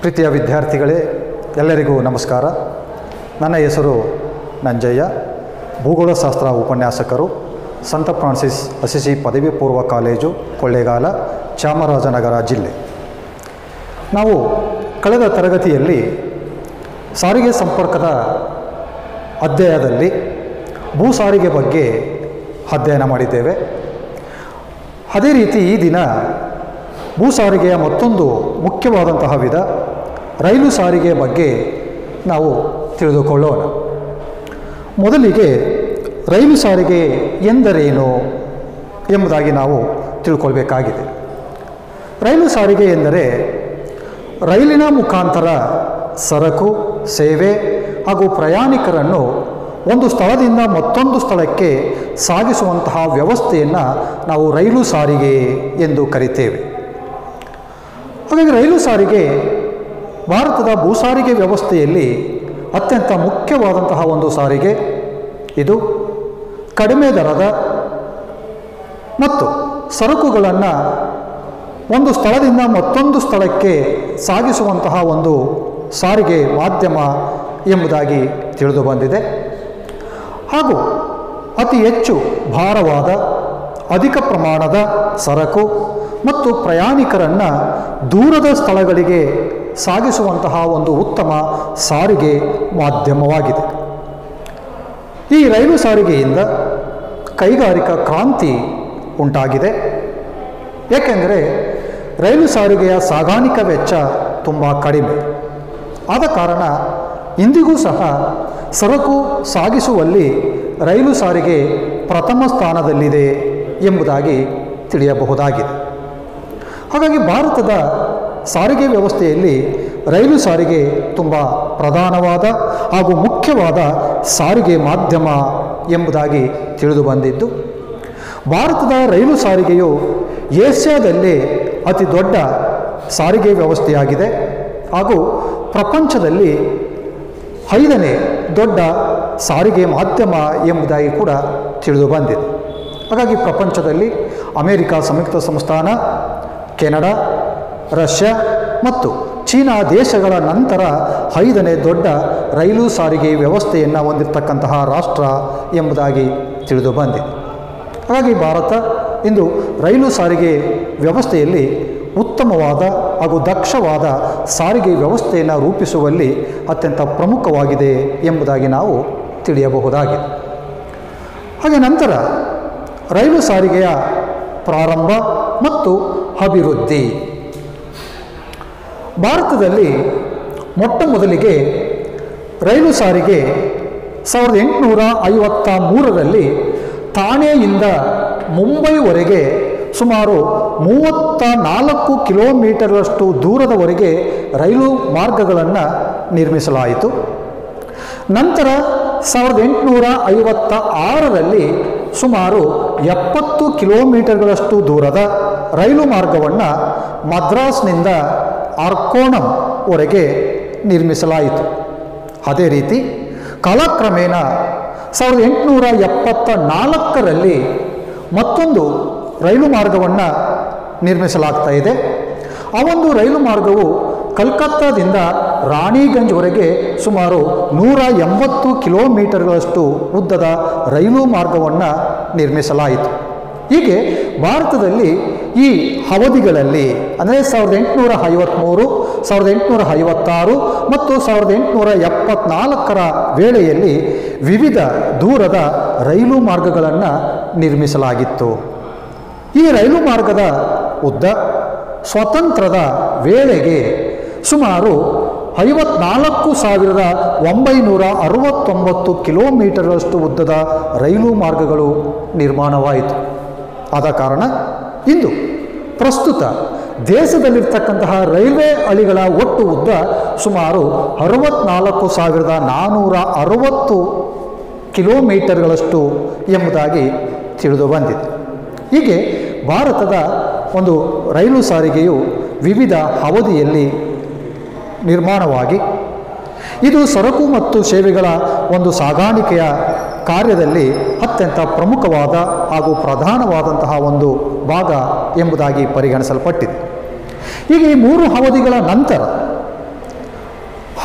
ಪ್ರೀತಿಯ ವಿದ್ಯಾರ್ಥಿಗಳೇ ಎಲ್ಲರಿಗೂ ನಮಸ್ಕಾರ ನನ್ನ ಹೆಸರು ನಂಜಯ್ಯ ಭೂಗೋಳಶಾಸ್ತ್ರ ಉಪನ್ಯಾಸಕರು ಸಂತ ಫ್ರಾನ್ಸಿಸ್ ಅಸಿಸಿ ಪದವಿ ಪೂರ್ವ ಕಾಲೇಜು ಕೊಳ್ಳೇಗಾಲ ಚಾಮರಾಜನಗರ ಜಿಲ್ಲೆ ನಾವು ಕಳೆದ ತರಗತಿಯಲ್ಲಿ ಸಾರಿಗೆ ಸಂಪರ್ಕದ ಅಧ್ಯಾಯದಲ್ಲಿ ಭೂ ಸಾರಿಗೆ ಬಗ್ಗೆ ಅಧ್ಯಯನ ಮಾಡಿದ್ದೇವೆ ಅದೇ ರೀತಿ ಈ ದಿನ ಭೂ ಸಾರಿಗೆಯ ಮತ್ತೊಂದು ಮುಖ್ಯವಾದಂತಹ ವಿಧ ರೈಲು ಸಾರಿಗೆ ಬಗ್ಗೆ ನಾವು ತಿಳಿದುಕೊಳ್ಳೋಣ ಮೊದಲಿಗೆ ರೈಲು ಸಾರಿಗೆ ಎಂದರೇನು ಎಂಬುದಾಗಿ ನಾವು ತಿಳ್ಕೊಳ್ಬೇಕಾಗಿದೆ ರೈಲು ಸಾರಿಗೆ ಎಂದರೆ ರೈಲಿನ ಮುಖಾಂತರ ಸರಕು ಸೇವೆ ಹಾಗೂ ಪ್ರಯಾಣಿಕರನ್ನು ಒಂದು ಸ್ಥಳದಿಂದ ಮತ್ತೊಂದು ಸ್ಥಳಕ್ಕೆ ಸಾಗಿಸುವಂತಹ ವ್ಯವಸ್ಥೆಯನ್ನು ನಾವು ರೈಲು ಸಾರಿಗೆ ಎಂದು ಕರಿತೇವೆ ಹಾಗಾಗಿ ರೈಲು ಸಾರಿಗೆ ಭಾರತದ ಭೂ ಸಾರಿಗೆ ವ್ಯವಸ್ಥೆಯಲ್ಲಿ ಅತ್ಯಂತ ಮುಖ್ಯವಾದಂತಹ ಒಂದು ಸಾರಿಗೆ ಇದು ಕಡಿಮೆ ದರದ ಮತ್ತು ಸರಕುಗಳನ್ನು ಒಂದು ಸ್ಥಳದಿಂದ ಮತ್ತೊಂದು ಸ್ಥಳಕ್ಕೆ ಸಾಗಿಸುವಂತಹ ಒಂದು ಸಾರಿಗೆ ಮಾಧ್ಯಮ ಎಂಬುದಾಗಿ ತಿಳಿದು ಬಂದಿದೆ ಹಾಗೂ ಅತಿ ಹೆಚ್ಚು ಭಾರವಾದ ಅಧಿಕ ಪ್ರಮಾಣದ ಸರಕು ಮತ್ತು ಪ್ರಯಾಣಿಕರನ್ನು ದೂರದ ಸ್ಥಳಗಳಿಗೆ ಸಾಗಿಸುವಂತಹ ಒಂದು ಉತ್ತಮ ಸಾರಿಗೆ ಮಾಧ್ಯಮವಾಗಿದೆ ಈ ರೈಲು ಸಾರಿಗೆಯಿಂದ ಕೈಗಾರಿಕಾ ಕ್ರಾಂತಿ ಉಂಟಾಗಿದೆ ಏಕೆಂದರೆ ರೈಲು ಸಾರಿಗೆಯ ಸಾಗಾಣಿಕಾ ವೆಚ್ಚ ತುಂಬ ಕಡಿಮೆ ಆದ ಕಾರಣ ಇಂದಿಗೂ ಸಹ ಸರಕು ಸಾಗಿಸುವಲ್ಲಿ ರೈಲು ಸಾರಿಗೆ ಪ್ರಥಮ ಸ್ಥಾನದಲ್ಲಿದೆ ಎಂಬುದಾಗಿ ತಿಳಿಯಬಹುದಾಗಿದೆ ಹಾಗಾಗಿ ಭಾರತದ ಸಾರಿಗೆ ವ್ಯವಸ್ಥೆಯಲ್ಲಿ ರೈಲು ಸಾರಿಗೆ ತುಂಬ ಪ್ರಧಾನವಾದ ಹಾಗೂ ಮುಖ್ಯವಾದ ಸಾರಿಗೆ ಮಾಧ್ಯಮ ಎಂಬುದಾಗಿ ತಿಳಿದು ಬಂದಿದ್ದು ಭಾರತದ ರೈಲು ಸಾರಿಗೆಯು ಏಷ್ಯಾದಲ್ಲೇ ಅತಿ ದೊಡ್ಡ ಸಾರಿಗೆ ವ್ಯವಸ್ಥೆಯಾಗಿದೆ ಹಾಗೂ ಪ್ರಪಂಚದಲ್ಲಿ ಐದನೇ ದೊಡ್ಡ ಸಾರಿಗೆ ಮಾಧ್ಯಮ ಎಂಬುದಾಗಿ ಕೂಡ ತಿಳಿದು ಬಂದಿದೆ ಹಾಗಾಗಿ ಪ್ರಪಂಚದಲ್ಲಿ ಅಮೇರಿಕ ಸಂಯುಕ್ತ ಸಂಸ್ಥಾನ ಕೆನಡಾ ರಷ್ಯಾ ಮತ್ತು ಚೀನಾ ದೇಶಗಳ ನಂತರ ಐದನೇ ದೊಡ್ಡ ರೈಲು ಸಾರಿಗೆ ವ್ಯವಸ್ಥೆಯನ್ನು ಹೊಂದಿರತಕ್ಕಂತಹ ರಾಷ್ಟ್ರ ಎಂಬುದಾಗಿ ತಿಳಿದು ಬಂದಿದೆ ಹಾಗಾಗಿ ಭಾರತ ಇಂದು ರೈಲು ಸಾರಿಗೆ ವ್ಯವಸ್ಥೆಯಲ್ಲಿ ಉತ್ತಮವಾದ ಹಾಗೂ ದಕ್ಷವಾದ ಸಾರಿಗೆ ವ್ಯವಸ್ಥೆಯನ್ನು ರೂಪಿಸುವಲ್ಲಿ ಅತ್ಯಂತ ಪ್ರಮುಖವಾಗಿದೆ ಎಂಬುದಾಗಿ ನಾವು ತಿಳಿಯಬಹುದಾಗಿದೆ ಹಾಗೆ ನಂತರ ರೈಲು ಸಾರಿಗೆಯ ಪ್ರಾರಂಭ ಮತ್ತು ಅಭಿವೃದ್ಧಿ ಭಾರತದಲ್ಲಿ ಮೊಟ್ಟ ಮೊದಲಿಗೆ ರೈಲು ಸಾರಿಗೆ ಸಾವಿರದ ಎಂಟುನೂರ ಐವತ್ತ ಮೂರರಲ್ಲಿ ಥಾಣೆಯಿಂದ ಮುಂಬೈವರೆಗೆ ಸುಮಾರು ಮೂವತ್ತ ನಾಲ್ಕು ಕಿಲೋಮೀಟರಷ್ಟು ದೂರದವರೆಗೆ ರೈಲು ಮಾರ್ಗಗಳನ್ನು ನಿರ್ಮಿಸಲಾಯಿತು ನಂತರ ಸಾವಿರದ ಎಂಟುನೂರ ಐವತ್ತ ಆರರಲ್ಲಿ ಸುಮಾರು ಎಪ್ಪತ್ತು ಕಿಲೋಮೀಟರ್ಗಳಷ್ಟು ದೂರದ ರೈಲು ಮಾರ್ಗವನ್ನು ಮದ್ರಾಸ್ನಿಂದ ಆರ್ಕೋಣಂವರೆಗೆ ನಿರ್ಮಿಸಲಾಯಿತು ಅದೇ ರೀತಿ ಕಾಲಕ್ರಮೇಣ ಸಾವಿರದ ಎಂಟುನೂರ ಎಪ್ಪತ್ತ ನಾಲ್ಕರಲ್ಲಿ ಮತ್ತೊಂದು ರೈಲು ಮಾರ್ಗವನ್ನು ನಿರ್ಮಿಸಲಾಗ್ತಾ ಇದೆ ಆ ಒಂದು ರೈಲು ಮಾರ್ಗವು ಕಲ್ಕತ್ತಾದಿಂದ ರಾಣಿಗಂಜ್ವರೆಗೆ ಸುಮಾರು ನೂರ ಎಂಬತ್ತು ಕಿಲೋಮೀಟರ್ಗಳಷ್ಟು ಉದ್ದದ ರೈಲು ಮಾರ್ಗವನ್ನು ನಿರ್ಮಿಸಲಾಯಿತು ಹೀಗೆ ಭಾರತದಲ್ಲಿ ಈ ಅವಧಿಗಳಲ್ಲಿ ಅಂದರೆ ಸಾವಿರದ ಎಂಟುನೂರ ಐವತ್ತ್ಮೂರು ಸಾವಿರದ ಎಂಟುನೂರ ಐವತ್ತಾರು ಮತ್ತು ಸಾವಿರದ ಎಂಟುನೂರ ಎಪ್ಪತ್ನಾಲ್ಕರ ವೇಳೆಯಲ್ಲಿ ವಿವಿಧ ದೂರದ ರೈಲು ಮಾರ್ಗಗಳನ್ನು ನಿರ್ಮಿಸಲಾಗಿತ್ತು ಈ ರೈಲು ಮಾರ್ಗದ ಉದ್ದ ಸ್ವಾತಂತ್ರ್ಯದ ವೇಳೆಗೆ ಸುಮಾರು ಐವತ್ನಾಲ್ಕು ಸಾವಿರದ ಒಂಬೈನೂರ ಅರವತ್ತೊಂಬತ್ತು ಕಿಲೋಮೀಟರ್ಗಳಷ್ಟು ಉದ್ದದ ರೈಲು ಮಾರ್ಗಗಳು ನಿರ್ಮಾಣವಾಯಿತು ಆದ ಕಾರಣ ಇಂದು ಪ್ರಸ್ತುತ ದೇಶದಲ್ಲಿರ್ತಕ್ಕಂತಹ ರೈಲ್ವೆ ಹಳಿಗಳ ಒಟ್ಟು ಉದ್ದ ಸುಮಾರು ಅರವತ್ನಾಲ್ಕು ಸಾವಿರದ ನಾನ್ನೂರ ಅರವತ್ತು ಕಿಲೋಮೀಟರ್ಗಳಷ್ಟು ಎಂಬುದಾಗಿ ತಿಳಿದು ಬಂದಿದೆ ಹೀಗೆ ಭಾರತದ ಒಂದು ರೈಲು ಸಾರಿಗೆಯು ವಿವಿಧ ಅವಧಿಯಲ್ಲಿ ನಿರ್ಮಾಣವಾಗಿ ಇದು ಸರಕು ಮತ್ತು ಸೇವೆಗಳ ಒಂದು ಸಾಗಾಣಿಕೆಯ ಕಾರ್ಯದಲ್ಲಿ ಅತ್ಯಂತ ಪ್ರಮುಖವಾದ ಹಾಗೂ ಪ್ರಧಾನವಾದಂತಹ ಒಂದು ಭಾಗ ಎಂಬುದಾಗಿ ಪರಿಗಣಿಸಲ್ಪಟ್ಟಿದೆ ಈಗ ಈ ಮೂರು ಅವಧಿಗಳ ನಂತರ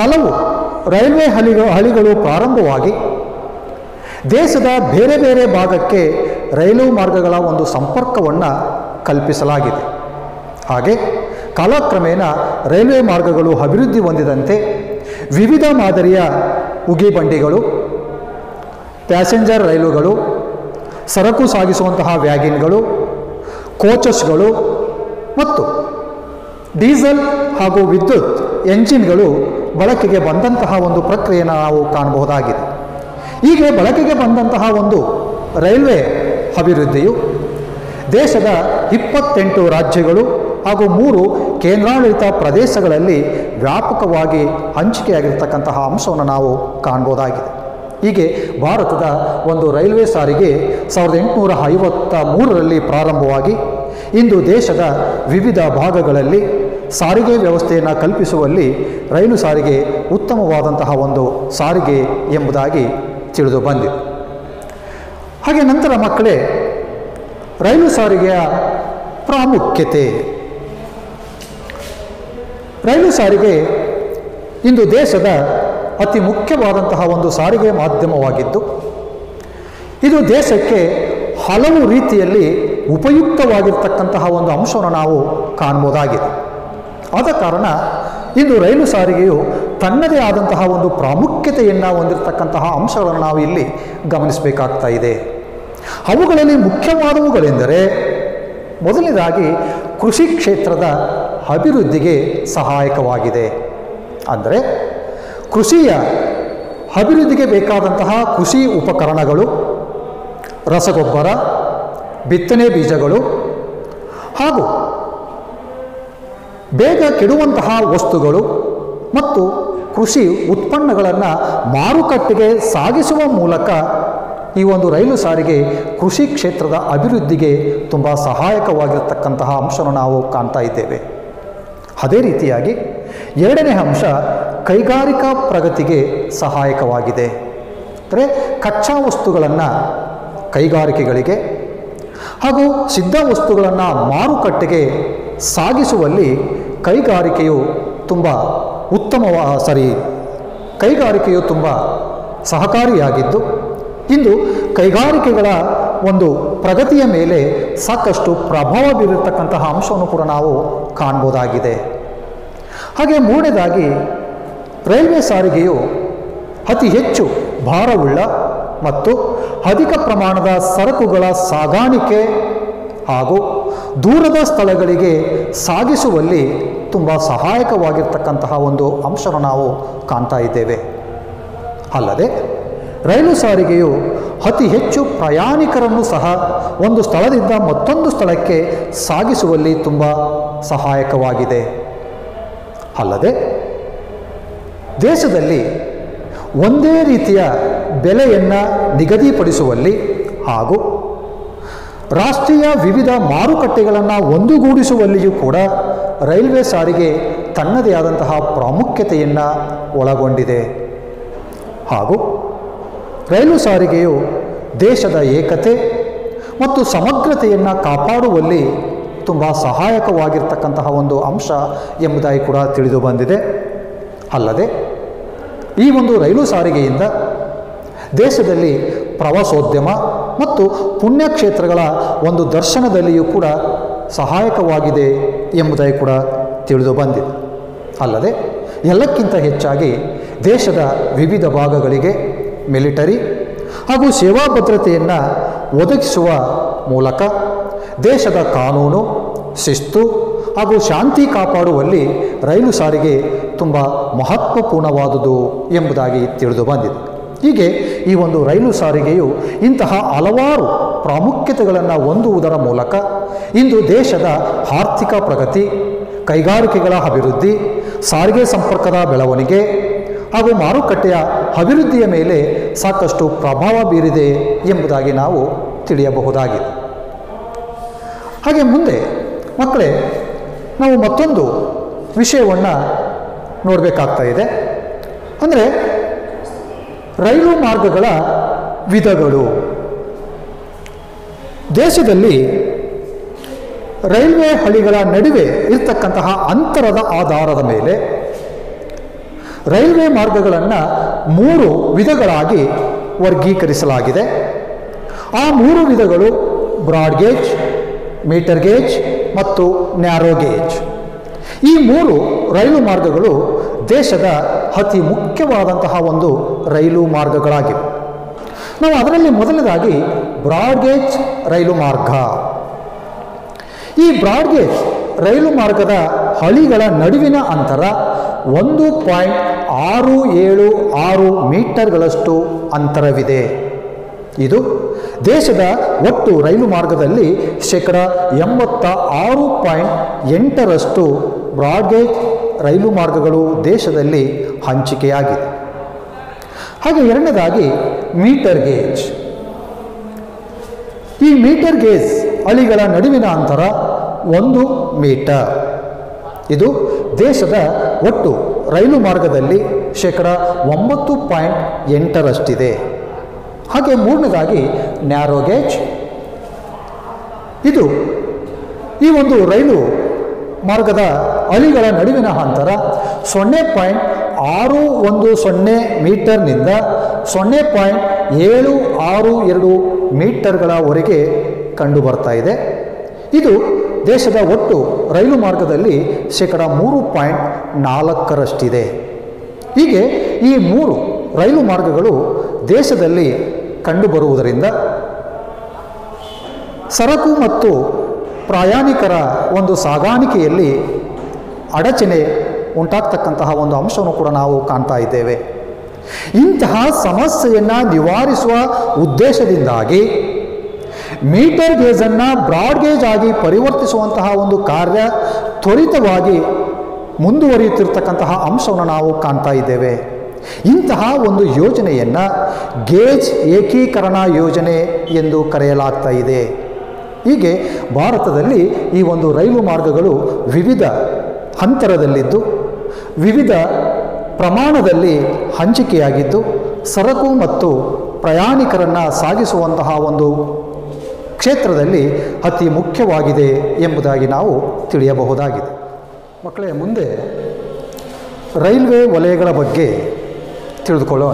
ಹಲವು ರೈಲ್ವೆ ಹಳಿಗಳು ಹಳಿಗಳು ಪ್ರಾರಂಭವಾಗಿ ದೇಶದ ಬೇರೆ ಬೇರೆ ಭಾಗಕ್ಕೆ ರೈಲು ಮಾರ್ಗಗಳ ಒಂದು ಸಂಪರ್ಕವನ್ನು ಕಲ್ಪಿಸಲಾಗಿದೆ ಹಾಗೆ ಕಾಲಕ್ರಮೇಣ ರೈಲ್ವೆ ಮಾರ್ಗಗಳು ಅಭಿವೃದ್ಧಿ ಹೊಂದಿದಂತೆ ವಿವಿಧ ಮಾದರಿಯ ಉಗಿಬಂಡಿಗಳು ಪ್ಯಾಸೆಂಜರ್ ರೈಲುಗಳು ಸರಕು ಸಾಗಿಸುವಂತಹ ವ್ಯಾಗಿನ್ಗಳು ಕೋಚಸ್ಗಳು ಮತ್ತು ಡೀಸೆಲ್ ಹಾಗೂ ವಿದ್ಯುತ್ ಎಂಜಿನ್ಗಳು ಬಳಕೆಗೆ ಬಂದಂತಹ ಒಂದು ಪ್ರಕ್ರಿಯೆಯನ್ನು ನಾವು ಕಾಣಬಹುದಾಗಿದೆ ಹೀಗೆ ಬಳಕೆಗೆ ಬಂದಂತಹ ಒಂದು ರೈಲ್ವೆ ಅಭಿವೃದ್ಧಿಯು ದೇಶದ ಇಪ್ಪತ್ತೆಂಟು ರಾಜ್ಯಗಳು ಹಾಗೂ ಮೂರು ಕೇಂದ್ರಾಡಳಿತ ಪ್ರದೇಶಗಳಲ್ಲಿ ವ್ಯಾಪಕವಾಗಿ ಹಂಚಿಕೆಯಾಗಿರ್ತಕ್ಕಂತಹ ಅಂಶವನ್ನು ನಾವು ಕಾಣ್ಬೋದಾಗಿದೆ ಹೀಗೆ ಭಾರತದ ಒಂದು ರೈಲ್ವೆ ಸಾರಿಗೆ ಸಾವಿರದ ಎಂಟುನೂರ ಐವತ್ತ ಮೂರರಲ್ಲಿ ಪ್ರಾರಂಭವಾಗಿ ಇಂದು ದೇಶದ ವಿವಿಧ ಭಾಗಗಳಲ್ಲಿ ಸಾರಿಗೆ ವ್ಯವಸ್ಥೆಯನ್ನು ಕಲ್ಪಿಸುವಲ್ಲಿ ರೈಲು ಸಾರಿಗೆ ಉತ್ತಮವಾದಂತಹ ಒಂದು ಸಾರಿಗೆ ಎಂಬುದಾಗಿ ತಿಳಿದು ಬಂದಿದೆ ಹಾಗೆ ನಂತರ ಮಕ್ಕಳೇ ರೈಲು ಸಾರಿಗೆಯ ಪ್ರಾಮುಖ್ಯತೆ ರೈಲು ಸಾರಿಗೆ ಇಂದು ದೇಶದ ಅತಿ ಮುಖ್ಯವಾದಂತಹ ಒಂದು ಸಾರಿಗೆ ಮಾಧ್ಯಮವಾಗಿದ್ದು ಇದು ದೇಶಕ್ಕೆ ಹಲವು ರೀತಿಯಲ್ಲಿ ಉಪಯುಕ್ತವಾಗಿರ್ತಕ್ಕಂತಹ ಒಂದು ಅಂಶವನ್ನು ನಾವು ಕಾಣ್ಬೋದಾಗಿದೆ ಆದ ಕಾರಣ ಇಂದು ರೈಲು ಸಾರಿಗೆಯು ತನ್ನದೇ ಆದಂತಹ ಒಂದು ಪ್ರಾಮುಖ್ಯತೆಯನ್ನು ಹೊಂದಿರತಕ್ಕಂತಹ ಅಂಶಗಳನ್ನು ನಾವು ಇಲ್ಲಿ ಗಮನಿಸಬೇಕಾಗ್ತಾ ಇದೆ ಅವುಗಳಲ್ಲಿ ಮುಖ್ಯವಾದವುಗಳೆಂದರೆ ಮೊದಲನೇದಾಗಿ ಕೃಷಿ ಕ್ಷೇತ್ರದ ಅಭಿವೃದ್ಧಿಗೆ ಸಹಾಯಕವಾಗಿದೆ ಅಂದರೆ ಕೃಷಿಯ ಅಭಿವೃದ್ಧಿಗೆ ಬೇಕಾದಂತಹ ಕೃಷಿ ಉಪಕರಣಗಳು ರಸಗೊಬ್ಬರ ಬಿತ್ತನೆ ಬೀಜಗಳು ಹಾಗೂ ಬೇಗ ಕೆಡುವಂತಹ ವಸ್ತುಗಳು ಮತ್ತು ಕೃಷಿ ಉತ್ಪನ್ನಗಳನ್ನು ಮಾರುಕಟ್ಟೆಗೆ ಸಾಗಿಸುವ ಮೂಲಕ ಈ ಒಂದು ರೈಲು ಸಾರಿಗೆ ಕೃಷಿ ಕ್ಷೇತ್ರದ ಅಭಿವೃದ್ಧಿಗೆ ತುಂಬ ಸಹಾಯಕವಾಗಿರ್ತಕ್ಕಂತಹ ಅಂಶವನ್ನು ನಾವು ಕಾಣ್ತಾ ಇದ್ದೇವೆ ಅದೇ ರೀತಿಯಾಗಿ ಎರಡನೇ ಅಂಶ ಕೈಗಾರಿಕಾ ಪ್ರಗತಿಗೆ ಸಹಾಯಕವಾಗಿದೆ ಅಂದರೆ ಕಚ್ಚಾ ವಸ್ತುಗಳನ್ನು ಕೈಗಾರಿಕೆಗಳಿಗೆ ಹಾಗೂ ಸಿದ್ಧ ವಸ್ತುಗಳನ್ನು ಮಾರುಕಟ್ಟೆಗೆ ಸಾಗಿಸುವಲ್ಲಿ ಕೈಗಾರಿಕೆಯು ತುಂಬ ಉತ್ತಮವ ಸರಿ ಕೈಗಾರಿಕೆಯು ತುಂಬ ಸಹಕಾರಿಯಾಗಿದ್ದು ಇಂದು ಕೈಗಾರಿಕೆಗಳ ಒಂದು ಪ್ರಗತಿಯ ಮೇಲೆ ಸಾಕಷ್ಟು ಪ್ರಭಾವ ಬೀರಿರ್ತಕ್ಕಂತಹ ಅಂಶವನ್ನು ಕೂಡ ನಾವು ಕಾಣ್ಬೋದಾಗಿದೆ ಹಾಗೆ ಮೂರನೇದಾಗಿ ರೈಲ್ವೆ ಸಾರಿಗೆಯು ಅತಿ ಹೆಚ್ಚು ಭಾರವುಳ್ಳ ಮತ್ತು ಅಧಿಕ ಪ್ರಮಾಣದ ಸರಕುಗಳ ಸಾಗಾಣಿಕೆ ಹಾಗೂ ದೂರದ ಸ್ಥಳಗಳಿಗೆ ಸಾಗಿಸುವಲ್ಲಿ ತುಂಬ ಸಹಾಯಕವಾಗಿರ್ತಕ್ಕಂತಹ ಒಂದು ಅಂಶವನ್ನು ನಾವು ಕಾಣ್ತಾ ಇದ್ದೇವೆ ಅಲ್ಲದೆ ರೈಲು ಸಾರಿಗೆಯು ಅತಿ ಹೆಚ್ಚು ಪ್ರಯಾಣಿಕರನ್ನು ಸಹ ಒಂದು ಸ್ಥಳದಿಂದ ಮತ್ತೊಂದು ಸ್ಥಳಕ್ಕೆ ಸಾಗಿಸುವಲ್ಲಿ ತುಂಬ ಸಹಾಯಕವಾಗಿದೆ ಅಲ್ಲದೆ ದೇಶದಲ್ಲಿ ಒಂದೇ ರೀತಿಯ ಬೆಲೆಯನ್ನು ನಿಗದಿಪಡಿಸುವಲ್ಲಿ ಹಾಗೂ ರಾಷ್ಟ್ರೀಯ ವಿವಿಧ ಮಾರುಕಟ್ಟೆಗಳನ್ನು ಒಂದುಗೂಡಿಸುವಲ್ಲಿಯೂ ಕೂಡ ರೈಲ್ವೆ ಸಾರಿಗೆ ತನ್ನದೇ ಆದಂತಹ ಪ್ರಾಮುಖ್ಯತೆಯನ್ನು ಒಳಗೊಂಡಿದೆ ಹಾಗೂ ರೈಲು ಸಾರಿಗೆಯು ದೇಶದ ಏಕತೆ ಮತ್ತು ಸಮಗ್ರತೆಯನ್ನು ಕಾಪಾಡುವಲ್ಲಿ ತುಂಬ ಸಹಾಯಕವಾಗಿರ್ತಕ್ಕಂತಹ ಒಂದು ಅಂಶ ಎಂಬುದಾಗಿ ಕೂಡ ತಿಳಿದು ಬಂದಿದೆ ಅಲ್ಲದೆ ಈ ಒಂದು ರೈಲು ಸಾರಿಗೆಯಿಂದ ದೇಶದಲ್ಲಿ ಪ್ರವಾಸೋದ್ಯಮ ಮತ್ತು ಪುಣ್ಯಕ್ಷೇತ್ರಗಳ ಒಂದು ದರ್ಶನದಲ್ಲಿಯೂ ಕೂಡ ಸಹಾಯಕವಾಗಿದೆ ಎಂಬುದಾಗಿ ಕೂಡ ತಿಳಿದು ಬಂದಿದೆ ಅಲ್ಲದೆ ಎಲ್ಲಕ್ಕಿಂತ ಹೆಚ್ಚಾಗಿ ದೇಶದ ವಿವಿಧ ಭಾಗಗಳಿಗೆ ಮಿಲಿಟರಿ ಹಾಗೂ ಸೇವಾ ಭದ್ರತೆಯನ್ನು ಒದಗಿಸುವ ಮೂಲಕ ದೇಶದ ಕಾನೂನು ಶಿಸ್ತು ಹಾಗೂ ಶಾಂತಿ ಕಾಪಾಡುವಲ್ಲಿ ರೈಲು ಸಾರಿಗೆ ತುಂಬ ಮಹತ್ವಪೂರ್ಣವಾದುದು ಎಂಬುದಾಗಿ ತಿಳಿದು ಬಂದಿದೆ ಹೀಗೆ ಈ ಒಂದು ರೈಲು ಸಾರಿಗೆಯು ಇಂತಹ ಹಲವಾರು ಪ್ರಾಮುಖ್ಯತೆಗಳನ್ನು ಹೊಂದುವುದರ ಮೂಲಕ ಇಂದು ದೇಶದ ಆರ್ಥಿಕ ಪ್ರಗತಿ ಕೈಗಾರಿಕೆಗಳ ಅಭಿವೃದ್ಧಿ ಸಾರಿಗೆ ಸಂಪರ್ಕದ ಬೆಳವಣಿಗೆ ಹಾಗೂ ಮಾರುಕಟ್ಟೆಯ ಅಭಿವೃದ್ಧಿಯ ಮೇಲೆ ಸಾಕಷ್ಟು ಪ್ರಭಾವ ಬೀರಿದೆ ಎಂಬುದಾಗಿ ನಾವು ತಿಳಿಯಬಹುದಾಗಿದೆ ಹಾಗೆ ಮುಂದೆ ಮಕ್ಕಳೇ ನಾವು ಮತ್ತೊಂದು ವಿಷಯವನ್ನು ನೋಡಬೇಕಾಗ್ತಾ ಇದೆ ಅಂದರೆ ರೈಲು ಮಾರ್ಗಗಳ ವಿಧಗಳು ದೇಶದಲ್ಲಿ ರೈಲ್ವೆ ಹಳಿಗಳ ನಡುವೆ ಇರ್ತಕ್ಕಂತಹ ಅಂತರದ ಆಧಾರದ ಮೇಲೆ ರೈಲ್ವೆ ಮಾರ್ಗಗಳನ್ನು ಮೂರು ವಿಧಗಳಾಗಿ ವರ್ಗೀಕರಿಸಲಾಗಿದೆ ಆ ಮೂರು ವಿಧಗಳು ಬ್ರಾಡ್ ಗೇಜ್ ಮೀಟರ್ ಗೇಜ್ ಮತ್ತು ನ್ಯಾರೋ ಗೇಜ್ ಈ ಮೂರು ರೈಲು ಮಾರ್ಗಗಳು ದೇಶದ ಅತಿ ಮುಖ್ಯವಾದಂತಹ ಒಂದು ರೈಲು ಮಾರ್ಗಗಳಾಗಿವೆ ನಾವು ಅದರಲ್ಲಿ ಮೊದಲನೇದಾಗಿ ಬ್ರಾಡ್ ಗೇಜ್ ರೈಲು ಮಾರ್ಗ ಈ ಬ್ರಾಡ್ ಗೇಜ್ ರೈಲು ಮಾರ್ಗದ ಹಳಿಗಳ ನಡುವಿನ ಅಂತರ ಒಂದು ಪಾಯಿಂಟ್ ಆರು ಏಳು ಆರು ಮೀಟರ್ಗಳಷ್ಟು ಅಂತರವಿದೆ ಇದು ದೇಶದ ಒಟ್ಟು ರೈಲು ಮಾರ್ಗದಲ್ಲಿ ಶೇಕಡ ಎಂಬತ್ತ ಆರು ಪಾಯಿಂಟ್ ಎಂಟರಷ್ಟು ಬ್ರಾಡ್ಗೇಜ್ ರೈಲು ಮಾರ್ಗಗಳು ದೇಶದಲ್ಲಿ ಹಂಚಿಕೆಯಾಗಿದೆ ಹಾಗೆ ಎರಡನೇದಾಗಿ ಮೀಟರ್ ಗೇಜ್ ಈ ಮೀಟರ್ ಗೇಜ್ ಹಳಿಗಳ ನಡುವಿನ ಅಂತರ ಒಂದು ಮೀಟರ್ ಇದು ದೇಶದ ಒಟ್ಟು ರೈಲು ಮಾರ್ಗದಲ್ಲಿ ಶೇಕಡ ಒಂಬತ್ತು ಪಾಯಿಂಟ್ ಎಂಟರಷ್ಟಿದೆ ಹಾಗೆ ಮೂರನೇದಾಗಿ ನ್ಯಾರೋ ಗೇಜ್ ಇದು ಈ ಒಂದು ರೈಲು ಮಾರ್ಗದ ಹಳಿಗಳ ನಡುವಿನ ಅಂತರ ಸೊನ್ನೆ ಪಾಯಿಂಟ್ ಆರು ಒಂದು ಸೊನ್ನೆ ಮೀಟರ್ನಿಂದ ಸೊನ್ನೆ ಪಾಯಿಂಟ್ ಏಳು ಆರು ಎರಡು ಮೀಟರ್ಗಳವರೆಗೆ ಕಂಡು ಬರ್ತಾ ಇದೆ ಇದು ದೇಶದ ಒಟ್ಟು ರೈಲು ಮಾರ್ಗದಲ್ಲಿ ಶೇಕಡ ಮೂರು ಪಾಯಿಂಟ್ ನಾಲ್ಕರಷ್ಟಿದೆ ಹೀಗೆ ಈ ಮೂರು ರೈಲು ಮಾರ್ಗಗಳು ದೇಶದಲ್ಲಿ ಕಂಡುಬರುವುದರಿಂದ ಸರಕು ಮತ್ತು ಪ್ರಯಾಣಿಕರ ಒಂದು ಸಾಗಾಣಿಕೆಯಲ್ಲಿ ಅಡಚಣೆ ಉಂಟಾಗ್ತಕ್ಕಂತಹ ಒಂದು ಅಂಶವನ್ನು ಕೂಡ ನಾವು ಕಾಣ್ತಾ ಇದ್ದೇವೆ ಇಂತಹ ಸಮಸ್ಯೆಯನ್ನು ನಿವಾರಿಸುವ ಉದ್ದೇಶದಿಂದಾಗಿ ಮೀಟರ್ ಗೇಜನ್ನು ಬ್ರಾಡ್ ಗೇಜ್ ಆಗಿ ಪರಿವರ್ತಿಸುವಂತಹ ಒಂದು ಕಾರ್ಯ ತ್ವರಿತವಾಗಿ ಮುಂದುವರಿಯುತ್ತಿರ್ತಕ್ಕಂತಹ ಅಂಶವನ್ನು ನಾವು ಕಾಣ್ತಾ ಇದ್ದೇವೆ ಇಂತಹ ಒಂದು ಯೋಜನೆಯನ್ನು ಗೇಜ್ ಏಕೀಕರಣ ಯೋಜನೆ ಎಂದು ಕರೆಯಲಾಗ್ತಾ ಇದೆ ಹೀಗೆ ಭಾರತದಲ್ಲಿ ಈ ಒಂದು ರೈಲು ಮಾರ್ಗಗಳು ವಿವಿಧ ಹಂತರದಲ್ಲಿದ್ದು ವಿವಿಧ ಪ್ರಮಾಣದಲ್ಲಿ ಹಂಚಿಕೆಯಾಗಿದ್ದು ಸರಕು ಮತ್ತು ಪ್ರಯಾಣಿಕರನ್ನು ಸಾಗಿಸುವಂತಹ ಒಂದು ಕ್ಷೇತ್ರದಲ್ಲಿ ಅತಿ ಮುಖ್ಯವಾಗಿದೆ ಎಂಬುದಾಗಿ ನಾವು ತಿಳಿಯಬಹುದಾಗಿದೆ ಮಕ್ಕಳೇ ಮುಂದೆ ರೈಲ್ವೆ ವಲಯಗಳ ಬಗ್ಗೆ ತಿಳಿದುಕೊಳ್ಳೋಣ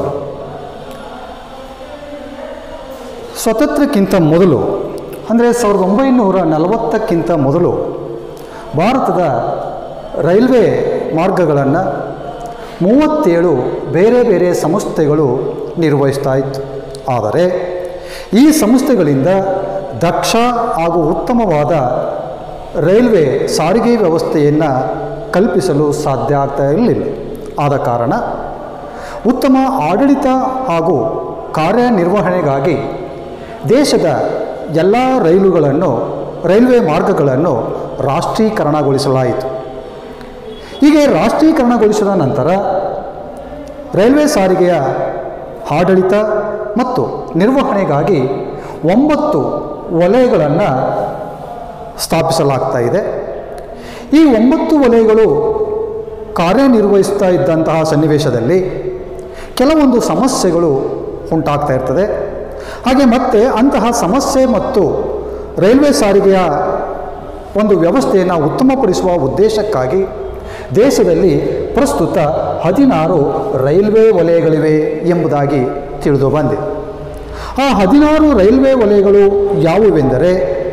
ಸ್ವತಂತ್ರಕ್ಕಿಂತ ಮೊದಲು ಅಂದರೆ ಸಾವಿರದ ಒಂಬೈನೂರ ನಲವತ್ತಕ್ಕಿಂತ ಮೊದಲು ಭಾರತದ ರೈಲ್ವೆ ಮಾರ್ಗಗಳನ್ನು ಮೂವತ್ತೇಳು ಬೇರೆ ಬೇರೆ ಸಂಸ್ಥೆಗಳು ನಿರ್ವಹಿಸ್ತಾ ಇತ್ತು ಆದರೆ ಈ ಸಂಸ್ಥೆಗಳಿಂದ ದಕ್ಷ ಹಾಗೂ ಉತ್ತಮವಾದ ರೈಲ್ವೆ ಸಾರಿಗೆ ವ್ಯವಸ್ಥೆಯನ್ನು ಕಲ್ಪಿಸಲು ಸಾಧ್ಯ ಆಗ್ತಾ ಇರಲಿಲ್ಲ ಆದ ಕಾರಣ ಉತ್ತಮ ಆಡಳಿತ ಹಾಗೂ ಕಾರ್ಯನಿರ್ವಹಣೆಗಾಗಿ ದೇಶದ ಎಲ್ಲ ರೈಲುಗಳನ್ನು ರೈಲ್ವೆ ಮಾರ್ಗಗಳನ್ನು ರಾಷ್ಟ್ರೀಕರಣಗೊಳಿಸಲಾಯಿತು ಹೀಗೆ ರಾಷ್ಟ್ರೀಕರಣಗೊಳಿಸಿದ ನಂತರ ರೈಲ್ವೆ ಸಾರಿಗೆಯ ಆಡಳಿತ ಮತ್ತು ನಿರ್ವಹಣೆಗಾಗಿ ಒಂಬತ್ತು ವಲಯಗಳನ್ನು ಸ್ಥಾಪಿಸಲಾಗ್ತಾ ಇದೆ ಈ ಒಂಬತ್ತು ವಲಯಗಳು ಕಾರ್ಯನಿರ್ವಹಿಸ್ತಾ ಇದ್ದಂತಹ ಸನ್ನಿವೇಶದಲ್ಲಿ ಕೆಲವೊಂದು ಸಮಸ್ಯೆಗಳು ಉಂಟಾಗ್ತಾ ಇರ್ತದೆ ಹಾಗೆ ಮತ್ತೆ ಅಂತಹ ಸಮಸ್ಯೆ ಮತ್ತು ರೈಲ್ವೆ ಸಾರಿಗೆಯ ಒಂದು ವ್ಯವಸ್ಥೆಯನ್ನು ಉತ್ತಮಪಡಿಸುವ ಉದ್ದೇಶಕ್ಕಾಗಿ ದೇಶದಲ್ಲಿ ಪ್ರಸ್ತುತ ಹದಿನಾರು ರೈಲ್ವೆ ವಲಯಗಳಿವೆ ಎಂಬುದಾಗಿ ತಿಳಿದು ಬಂದಿದೆ ಆ ಹದಿನಾರು ರೈಲ್ವೆ ವಲಯಗಳು ಯಾವುವೆಂದರೆ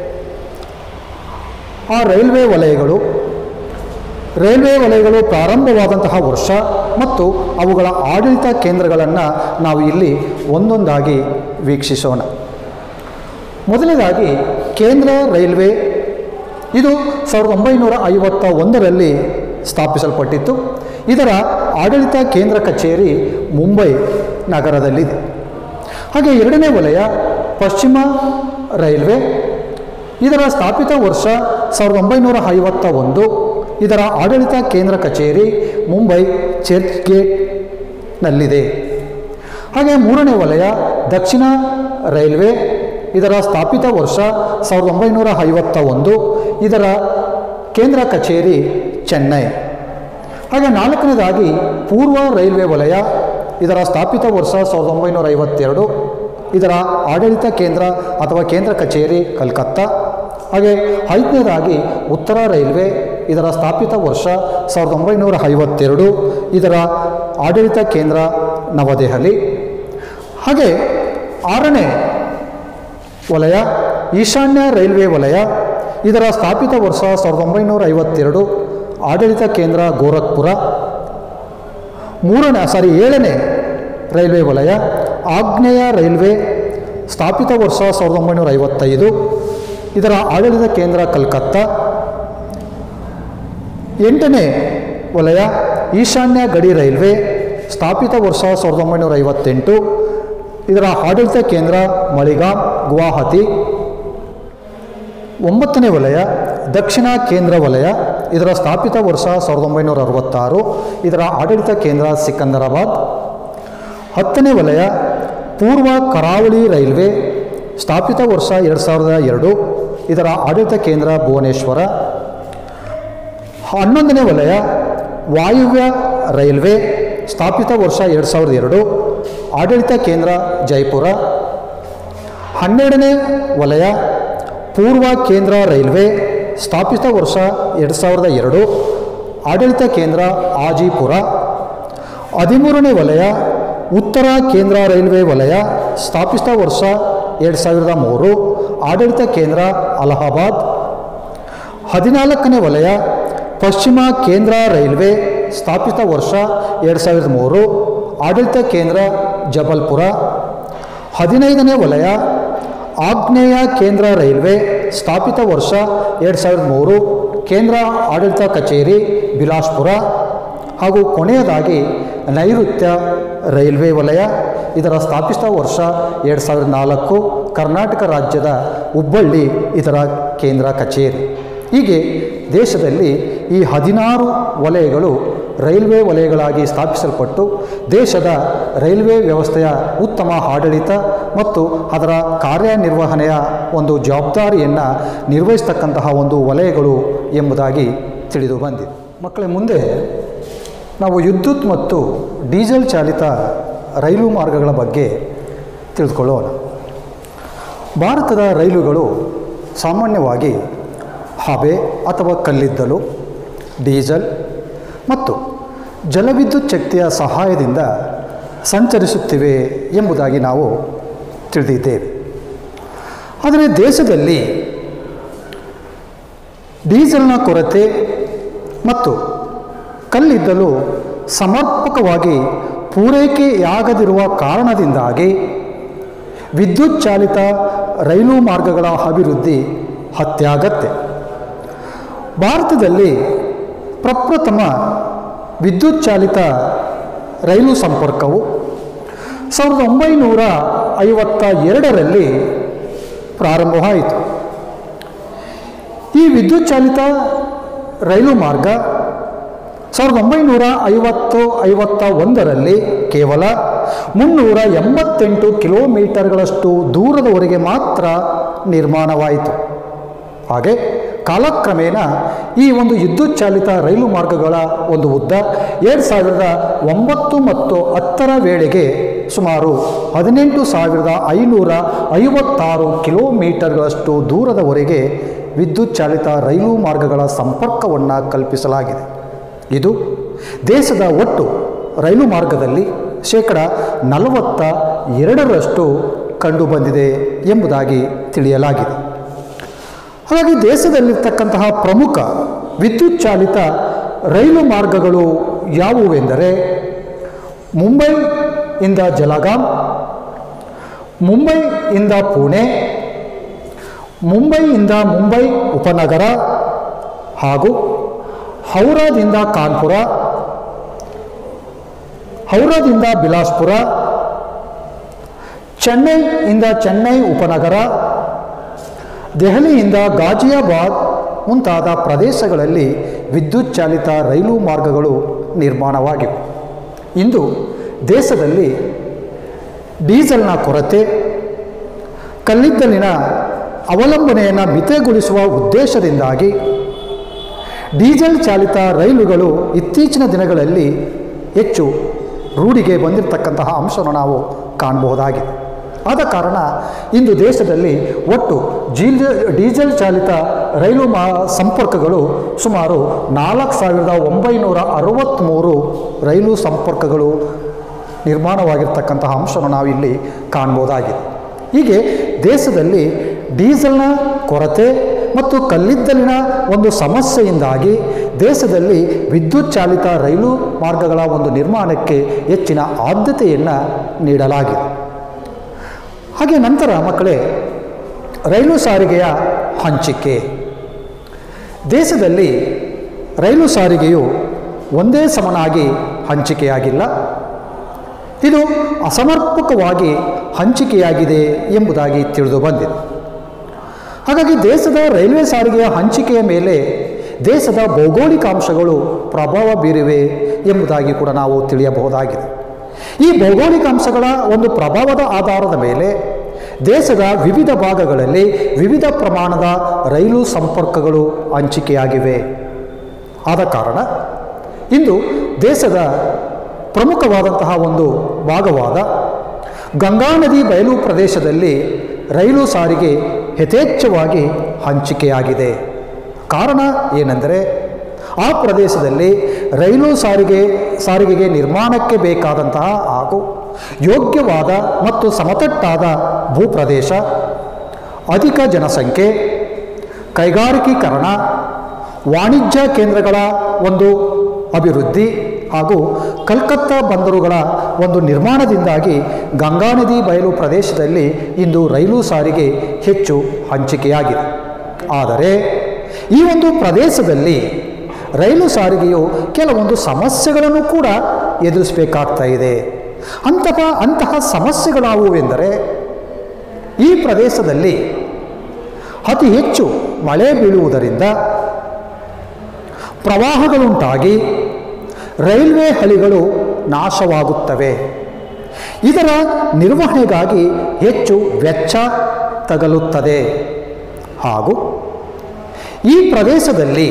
ಆ ರೈಲ್ವೆ ವಲಯಗಳು ರೈಲ್ವೆ ವಲಯಗಳು ಪ್ರಾರಂಭವಾದಂತಹ ವರ್ಷ ಮತ್ತು ಅವುಗಳ ಆಡಳಿತ ಕೇಂದ್ರಗಳನ್ನು ನಾವು ಇಲ್ಲಿ ಒಂದೊಂದಾಗಿ ವೀಕ್ಷಿಸೋಣ ಮೊದಲನೇದಾಗಿ ಕೇಂದ್ರ ರೈಲ್ವೆ ಇದು ಸಾವಿರದ ಒಂಬೈನೂರ ಐವತ್ತ ಒಂದರಲ್ಲಿ ಸ್ಥಾಪಿಸಲ್ಪಟ್ಟಿತ್ತು ಇದರ ಆಡಳಿತ ಕೇಂದ್ರ ಕಚೇರಿ ಮುಂಬೈ ನಗರದಲ್ಲಿದೆ ಹಾಗೆ ಎರಡನೇ ವಲಯ ಪಶ್ಚಿಮ ರೈಲ್ವೆ ಇದರ ಸ್ಥಾಪಿತ ವರ್ಷ ಸಾವಿರದ ಒಂಬೈನೂರ ಐವತ್ತ ಒಂದು ಇದರ ಆಡಳಿತ ಕೇಂದ್ರ ಕಚೇರಿ ಮುಂಬೈ ಚರ್ಚ್ ಗೇಟ್ನಲ್ಲಿದೆ ಹಾಗೆ ಮೂರನೇ ವಲಯ ದಕ್ಷಿಣ ರೈಲ್ವೆ ಇದರ ಸ್ಥಾಪಿತ ವರ್ಷ ಸಾವಿರದ ಒಂಬೈನೂರ ಐವತ್ತ ಒಂದು ಇದರ ಕೇಂದ್ರ ಕಚೇರಿ ಚೆನ್ನೈ ಹಾಗೆ ನಾಲ್ಕನೇದಾಗಿ ಪೂರ್ವ ರೈಲ್ವೆ ವಲಯ ಇದರ ಸ್ಥಾಪಿತ ವರ್ಷ ಸಾವಿರದ ಒಂಬೈನೂರ ಐವತ್ತೆರಡು ಇದರ ಆಡಳಿತ ಕೇಂದ್ರ ಅಥವಾ ಕೇಂದ್ರ ಕಚೇರಿ ಕಲ್ಕತ್ತಾ ಹಾಗೆ ಐದನೇದಾಗಿ ಉತ್ತರ ರೈಲ್ವೆ ಇದರ ಸ್ಥಾಪಿತ ವರ್ಷ ಸಾವಿರದ ಒಂಬೈನೂರ ಐವತ್ತೆರಡು ಇದರ ಆಡಳಿತ ಕೇಂದ್ರ ನವದೆಹಲಿ ಹಾಗೆ ಆರನೇ ವಲಯ ಈಶಾನ್ಯ ರೈಲ್ವೆ ವಲಯ ಇದರ ಸ್ಥಾಪಿತ ವರ್ಷ ಸಾವಿರದ ಒಂಬೈನೂರ ಐವತ್ತೆರಡು ಆಡಳಿತ ಕೇಂದ್ರ ಗೋರಖ್ಪುರ ಮೂರನೇ ಸಾರಿ ಏಳನೇ ರೈಲ್ವೆ ವಲಯ ಆಗ್ನೇಯ ರೈಲ್ವೆ ಸ್ಥಾಪಿತ ವರ್ಷ ಸಾವಿರದ ಒಂಬೈನೂರ ಐವತ್ತೈದು ಇದರ ಆಡಳಿತ ಕೇಂದ್ರ ಕಲ್ಕತ್ತಾ ಎಂಟನೇ ವಲಯ ಈಶಾನ್ಯ ಗಡಿ ರೈಲ್ವೆ ಸ್ಥಾಪಿತ ವರ್ಷ ಸಾವಿರದ ಒಂಬೈನೂರ ಐವತ್ತೆಂಟು ಇದರ ಆಡಳಿತ ಕೇಂದ್ರ ಮಳಿಗಾಂ ಗುವಾಹತಿ ಒಂಬತ್ತನೇ ವಲಯ ದಕ್ಷಿಣ ಕೇಂದ್ರ ವಲಯ ಇದರ ಸ್ಥಾಪಿತ ವರ್ಷ ಸಾವಿರದ ಒಂಬೈನೂರ ಅರವತ್ತಾರು ಇದರ ಆಡಳಿತ ಕೇಂದ್ರ ಸಿಕಂದರಾಬಾದ್ ಹತ್ತನೇ ವಲಯ ಪೂರ್ವ ಕರಾವಳಿ ರೈಲ್ವೆ ಸ್ಥಾಪಿತ ವರ್ಷ ಎರಡು ಸಾವಿರದ ಎರಡು ಇದರ ಆಡಳಿತ ಕೇಂದ್ರ ಭುವನೇಶ್ವರ ಹನ್ನೊಂದನೇ ವಲಯ ವಾಯುವ್ಯ ರೈಲ್ವೆ ಸ್ಥಾಪಿತ ವರ್ಷ ಎರಡು ಸಾವಿರದ ಎರಡು ಆಡಳಿತ ಕೇಂದ್ರ ಜೈಪುರ ಹನ್ನೆರಡನೇ ವಲಯ ಪೂರ್ವ ಕೇಂದ್ರ ರೈಲ್ವೆ ಸ್ಥಾಪಿತ ವರ್ಷ ಎರಡು ಸಾವಿರದ ಎರಡು ಆಡಳಿತ ಕೇಂದ್ರ ಆಜಿಪುರ ಹದಿಮೂರನೇ ವಲಯ ಉತ್ತರ ಕೇಂದ್ರ ರೈಲ್ವೆ ವಲಯ ಸ್ಥಾಪಿತ ವರ್ಷ ಎರಡು ಸಾವಿರದ ಮೂರು ಆಡಳಿತ ಕೇಂದ್ರ ಅಲಹಾಬಾದ್ ಹದಿನಾಲ್ಕನೇ ವಲಯ ಪಶ್ಚಿಮ ಕೇಂದ್ರ ರೈಲ್ವೆ ಸ್ಥಾಪಿತ ವರ್ಷ ಎರಡು ಸಾವಿರದ ಮೂರು ಆಡಳಿತ ಕೇಂದ್ರ ಜಬಲ್ಪುರ ಹದಿನೈದನೇ ವಲಯ ಆಗ್ನೇಯ ಕೇಂದ್ರ ರೈಲ್ವೆ ಸ್ಥಾಪಿತ ವರ್ಷ ಎರಡು ಸಾವಿರದ ಮೂರು ಕೇಂದ್ರ ಆಡಳಿತ ಕಚೇರಿ ಬಿಲಾಸ್ಪುರ ಹಾಗೂ ಕೊನೆಯದಾಗಿ ನೈಋತ್ಯ ರೈಲ್ವೆ ವಲಯ ಇದರ ಸ್ಥಾಪಿತ ವರ್ಷ ಎರಡು ಸಾವಿರದ ನಾಲ್ಕು ಕರ್ನಾಟಕ ರಾಜ್ಯದ ಹುಬ್ಬಳ್ಳಿ ಇದರ ಕೇಂದ್ರ ಕಚೇರಿ ಹೀಗೆ ದೇಶದಲ್ಲಿ ಈ ಹದಿನಾರು ವಲಯಗಳು ರೈಲ್ವೆ ವಲಯಗಳಾಗಿ ಸ್ಥಾಪಿಸಲ್ಪಟ್ಟು ದೇಶದ ರೈಲ್ವೆ ವ್ಯವಸ್ಥೆಯ ಉತ್ತಮ ಆಡಳಿತ ಮತ್ತು ಅದರ ಕಾರ್ಯನಿರ್ವಹಣೆಯ ಒಂದು ಜವಾಬ್ದಾರಿಯನ್ನು ನಿರ್ವಹಿಸ್ತಕ್ಕಂತಹ ಒಂದು ವಲಯಗಳು ಎಂಬುದಾಗಿ ತಿಳಿದು ಬಂದಿದೆ ಮಕ್ಕಳ ಮುಂದೆ ನಾವು ವಿದ್ಯುತ್ ಮತ್ತು ಡೀಸೆಲ್ ಚಾಲಿತ ರೈಲು ಮಾರ್ಗಗಳ ಬಗ್ಗೆ ತಿಳಿದುಕೊಳ್ಳೋಣ ಭಾರತದ ರೈಲುಗಳು ಸಾಮಾನ್ಯವಾಗಿ ಹಬೆ ಅಥವಾ ಕಲ್ಲಿದ್ದಲು ಡೀಸೆಲ್ ಮತ್ತು ಜಲವಿದ್ಯುತ್ ಶಕ್ತಿಯ ಸಹಾಯದಿಂದ ಸಂಚರಿಸುತ್ತಿವೆ ಎಂಬುದಾಗಿ ನಾವು ತಿಳಿದಿದ್ದೇವೆ ಆದರೆ ದೇಶದಲ್ಲಿ ಡೀಸೆಲ್ನ ಕೊರತೆ ಮತ್ತು ಕಲ್ಲಿದ್ದಲು ಸಮರ್ಪಕವಾಗಿ ಪೂರೈಕೆಯಾಗದಿರುವ ಕಾರಣದಿಂದಾಗಿ ವಿದ್ಯುತ್ ಚಾಲಿತ ರೈಲು ಮಾರ್ಗಗಳ ಅಭಿವೃದ್ಧಿ ಅತ್ಯಗತ್ಯ ಭಾರತದಲ್ಲಿ ಪ್ರಪ್ರಥಮ ವಿದ್ಯುತ್ ಚಾಲಿತ ರೈಲು ಸಂಪರ್ಕವು ಸಾವಿರದ ಒಂಬೈನೂರ ಐವತ್ತ ಎರಡರಲ್ಲಿ ಪ್ರಾರಂಭವಾಯಿತು ಈ ವಿದ್ಯುತ್ ಚಾಲಿತ ರೈಲು ಮಾರ್ಗ ಸಾವಿರದ ಒಂಬೈನೂರ ಐವತ್ತು ಐವತ್ತ ಒಂದರಲ್ಲಿ ಕೇವಲ ಮುನ್ನೂರ ಎಂಬತ್ತೆಂಟು ಕಿಲೋಮೀಟರ್ಗಳಷ್ಟು ದೂರದವರೆಗೆ ಮಾತ್ರ ನಿರ್ಮಾಣವಾಯಿತು ಹಾಗೆ ಕಾಲಕ್ರಮೇಣ ಈ ಒಂದು ವಿದ್ಯುತ್ ಚಾಲಿತ ರೈಲು ಮಾರ್ಗಗಳ ಒಂದು ಉದ್ದ ಎರಡು ಸಾವಿರದ ಒಂಬತ್ತು ಮತ್ತು ಹತ್ತರ ವೇಳೆಗೆ ಸುಮಾರು ಹದಿನೆಂಟು ಸಾವಿರದ ಐನೂರ ಐವತ್ತಾರು ಕಿಲೋಮೀಟರ್ಗಳಷ್ಟು ದೂರದವರೆಗೆ ವಿದ್ಯುತ್ ಚಾಲಿತ ರೈಲು ಮಾರ್ಗಗಳ ಸಂಪರ್ಕವನ್ನು ಕಲ್ಪಿಸಲಾಗಿದೆ ಇದು ದೇಶದ ಒಟ್ಟು ರೈಲು ಮಾರ್ಗದಲ್ಲಿ ಶೇಕಡ ನಲವತ್ತ ಎರಡರಷ್ಟು ಕಂಡುಬಂದಿದೆ ಎಂಬುದಾಗಿ ತಿಳಿಯಲಾಗಿದೆ ಹಾಗಾಗಿ ದೇಶದಲ್ಲಿರ್ತಕ್ಕಂತಹ ಪ್ರಮುಖ ವಿದ್ಯುತ್ ಚಾಲಿತ ರೈಲು ಮಾರ್ಗಗಳು ಯಾವುವೆಂದರೆ ಮುಂಬೈ ಇಂದ ಜಲಗಾಂ ಮುಂಬೈಯಿಂದ ಪುಣೆ ಮುಂಬೈಯಿಂದ ಮುಂಬೈ ಉಪನಗರ ಹಾಗೂ ಹೌರಾದಿಂದ ಕಾನ್ಪುರ ಹೌರಾದಿಂದ ಬಿಲಾಸ್ಪುರ ಚೆನ್ನೈಯಿಂದ ಚೆನ್ನೈ ಉಪನಗರ ದೆಹಲಿಯಿಂದ ಗಾಜಿಯಾಬಾದ್ ಮುಂತಾದ ಪ್ರದೇಶಗಳಲ್ಲಿ ವಿದ್ಯುತ್ ಚಾಲಿತ ರೈಲು ಮಾರ್ಗಗಳು ನಿರ್ಮಾಣವಾಗಿವೆ ಇಂದು ದೇಶದಲ್ಲಿ ಡೀಸೆಲ್ನ ಕೊರತೆ ಕಲ್ಲಿದ್ದಲಿನ ಅವಲಂಬನೆಯನ್ನು ಮಿತಿಗೊಳಿಸುವ ಉದ್ದೇಶದಿಂದಾಗಿ ಡೀಸೆಲ್ ಚಾಲಿತ ರೈಲುಗಳು ಇತ್ತೀಚಿನ ದಿನಗಳಲ್ಲಿ ಹೆಚ್ಚು ರೂಢಿಗೆ ಬಂದಿರತಕ್ಕಂತಹ ಅಂಶವನ್ನು ನಾವು ಕಾಣಬಹುದಾಗಿದೆ ಆದ ಕಾರಣ ಇಂದು ದೇಶದಲ್ಲಿ ಒಟ್ಟು ಜೀಲ್ ಡೀಸೆಲ್ ಚಾಲಿತ ರೈಲು ಮಾ ಸಂಪರ್ಕಗಳು ಸುಮಾರು ನಾಲ್ಕು ಸಾವಿರದ ಒಂಬೈನೂರ ಅರವತ್ತ್ಮೂರು ರೈಲು ಸಂಪರ್ಕಗಳು ನಿರ್ಮಾಣವಾಗಿರ್ತಕ್ಕಂತಹ ಅಂಶವನ್ನು ನಾವಿಲ್ಲಿ ಕಾಣ್ಬೋದಾಗಿದೆ ಹೀಗೆ ದೇಶದಲ್ಲಿ ಡೀಸೆಲ್ನ ಕೊರತೆ ಮತ್ತು ಕಲ್ಲಿದ್ದಲಿನ ಒಂದು ಸಮಸ್ಯೆಯಿಂದಾಗಿ ದೇಶದಲ್ಲಿ ವಿದ್ಯುತ್ ಚಾಲಿತ ರೈಲು ಮಾರ್ಗಗಳ ಒಂದು ನಿರ್ಮಾಣಕ್ಕೆ ಹೆಚ್ಚಿನ ಆದ್ಯತೆಯನ್ನು ನೀಡಲಾಗಿದೆ ಹಾಗೆ ನಂತರ ಮಕ್ಕಳೇ ರೈಲು ಸಾರಿಗೆಯ ಹಂಚಿಕೆ ದೇಶದಲ್ಲಿ ರೈಲು ಸಾರಿಗೆಯು ಒಂದೇ ಸಮನಾಗಿ ಹಂಚಿಕೆಯಾಗಿಲ್ಲ ಇದು ಅಸಮರ್ಪಕವಾಗಿ ಹಂಚಿಕೆಯಾಗಿದೆ ಎಂಬುದಾಗಿ ತಿಳಿದು ಬಂದಿದೆ ಹಾಗಾಗಿ ದೇಶದ ರೈಲ್ವೆ ಸಾರಿಗೆಯ ಹಂಚಿಕೆಯ ಮೇಲೆ ದೇಶದ ಭೌಗೋಳಿಕ ಅಂಶಗಳು ಪ್ರಭಾವ ಬೀರಿವೆ ಎಂಬುದಾಗಿ ಕೂಡ ನಾವು ತಿಳಿಯಬಹುದಾಗಿದೆ ಈ ಭೌಗೋಳಿಕ ಅಂಶಗಳ ಒಂದು ಪ್ರಭಾವದ ಆಧಾರದ ಮೇಲೆ ದೇಶದ ವಿವಿಧ ಭಾಗಗಳಲ್ಲಿ ವಿವಿಧ ಪ್ರಮಾಣದ ರೈಲು ಸಂಪರ್ಕಗಳು ಹಂಚಿಕೆಯಾಗಿವೆ ಆದ ಕಾರಣ ಇಂದು ದೇಶದ ಪ್ರಮುಖವಾದಂತಹ ಒಂದು ಭಾಗವಾದ ಗಂಗಾ ನದಿ ಬಯಲು ಪ್ರದೇಶದಲ್ಲಿ ರೈಲು ಸಾರಿಗೆ ಯಥೇಚ್ಛವಾಗಿ ಹಂಚಿಕೆಯಾಗಿದೆ ಕಾರಣ ಏನೆಂದರೆ ಆ ಪ್ರದೇಶದಲ್ಲಿ ರೈಲು ಸಾರಿಗೆ ಸಾರಿಗೆಗೆ ನಿರ್ಮಾಣಕ್ಕೆ ಬೇಕಾದಂತಹ ಹಾಗೂ ಯೋಗ್ಯವಾದ ಮತ್ತು ಸಮತಟ್ಟಾದ ಭೂಪ್ರದೇಶ ಅಧಿಕ ಜನಸಂಖ್ಯೆ ಕೈಗಾರಿಕೀಕರಣ ವಾಣಿಜ್ಯ ಕೇಂದ್ರಗಳ ಒಂದು ಅಭಿವೃದ್ಧಿ ಹಾಗೂ ಕಲ್ಕತ್ತಾ ಬಂದರುಗಳ ಒಂದು ನಿರ್ಮಾಣದಿಂದಾಗಿ ಗಂಗಾ ನದಿ ಬಯಲು ಪ್ರದೇಶದಲ್ಲಿ ಇಂದು ರೈಲು ಸಾರಿಗೆ ಹೆಚ್ಚು ಹಂಚಿಕೆಯಾಗಿದೆ ಆದರೆ ಈ ಒಂದು ಪ್ರದೇಶದಲ್ಲಿ ರೈಲು ಸಾರಿಗೆಯು ಕೆಲವೊಂದು ಸಮಸ್ಯೆಗಳನ್ನು ಕೂಡ ಎದುರಿಸಬೇಕಾಗ್ತಾ ಇದೆ ಅಂತಹ ಅಂತಹ ಸಮಸ್ಯೆಗಳಾವುವೆಂದರೆ ಈ ಪ್ರದೇಶದಲ್ಲಿ ಅತಿ ಹೆಚ್ಚು ಮಳೆ ಬೀಳುವುದರಿಂದ ಪ್ರವಾಹಗಳುಂಟಾಗಿ ರೈಲ್ವೆ ಹಳಿಗಳು ನಾಶವಾಗುತ್ತವೆ ಇದರ ನಿರ್ವಹಣೆಗಾಗಿ ಹೆಚ್ಚು ವೆಚ್ಚ ತಗಲುತ್ತದೆ ಹಾಗೂ ಈ ಪ್ರದೇಶದಲ್ಲಿ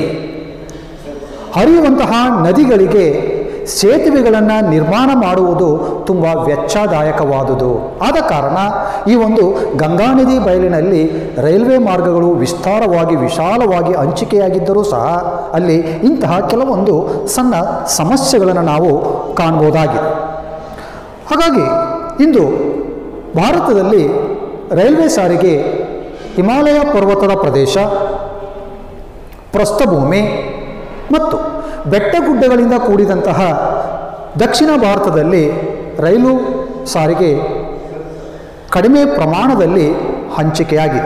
ಹರಿಯುವಂತಹ ನದಿಗಳಿಗೆ ಸೇತುವೆಗಳನ್ನು ನಿರ್ಮಾಣ ಮಾಡುವುದು ತುಂಬ ವೆಚ್ಚದಾಯಕವಾದುದು ಆದ ಕಾರಣ ಈ ಒಂದು ಗಂಗಾ ನದಿ ಬಯಲಿನಲ್ಲಿ ರೈಲ್ವೆ ಮಾರ್ಗಗಳು ವಿಸ್ತಾರವಾಗಿ ವಿಶಾಲವಾಗಿ ಹಂಚಿಕೆಯಾಗಿದ್ದರೂ ಸಹ ಅಲ್ಲಿ ಇಂತಹ ಕೆಲವೊಂದು ಸಣ್ಣ ಸಮಸ್ಯೆಗಳನ್ನು ನಾವು ಕಾಣ್ಬೋದಾಗಿದೆ ಹಾಗಾಗಿ ಇಂದು ಭಾರತದಲ್ಲಿ ರೈಲ್ವೆ ಸಾರಿಗೆ ಹಿಮಾಲಯ ಪರ್ವತದ ಪ್ರದೇಶ ಪ್ರಸ್ಥಭೂಮಿ ಮತ್ತು ಬೆಟ್ಟಗುಡ್ಡಗಳಿಂದ ಕೂಡಿದಂತಹ ದಕ್ಷಿಣ ಭಾರತದಲ್ಲಿ ರೈಲು ಸಾರಿಗೆ ಕಡಿಮೆ ಪ್ರಮಾಣದಲ್ಲಿ ಹಂಚಿಕೆಯಾಗಿದೆ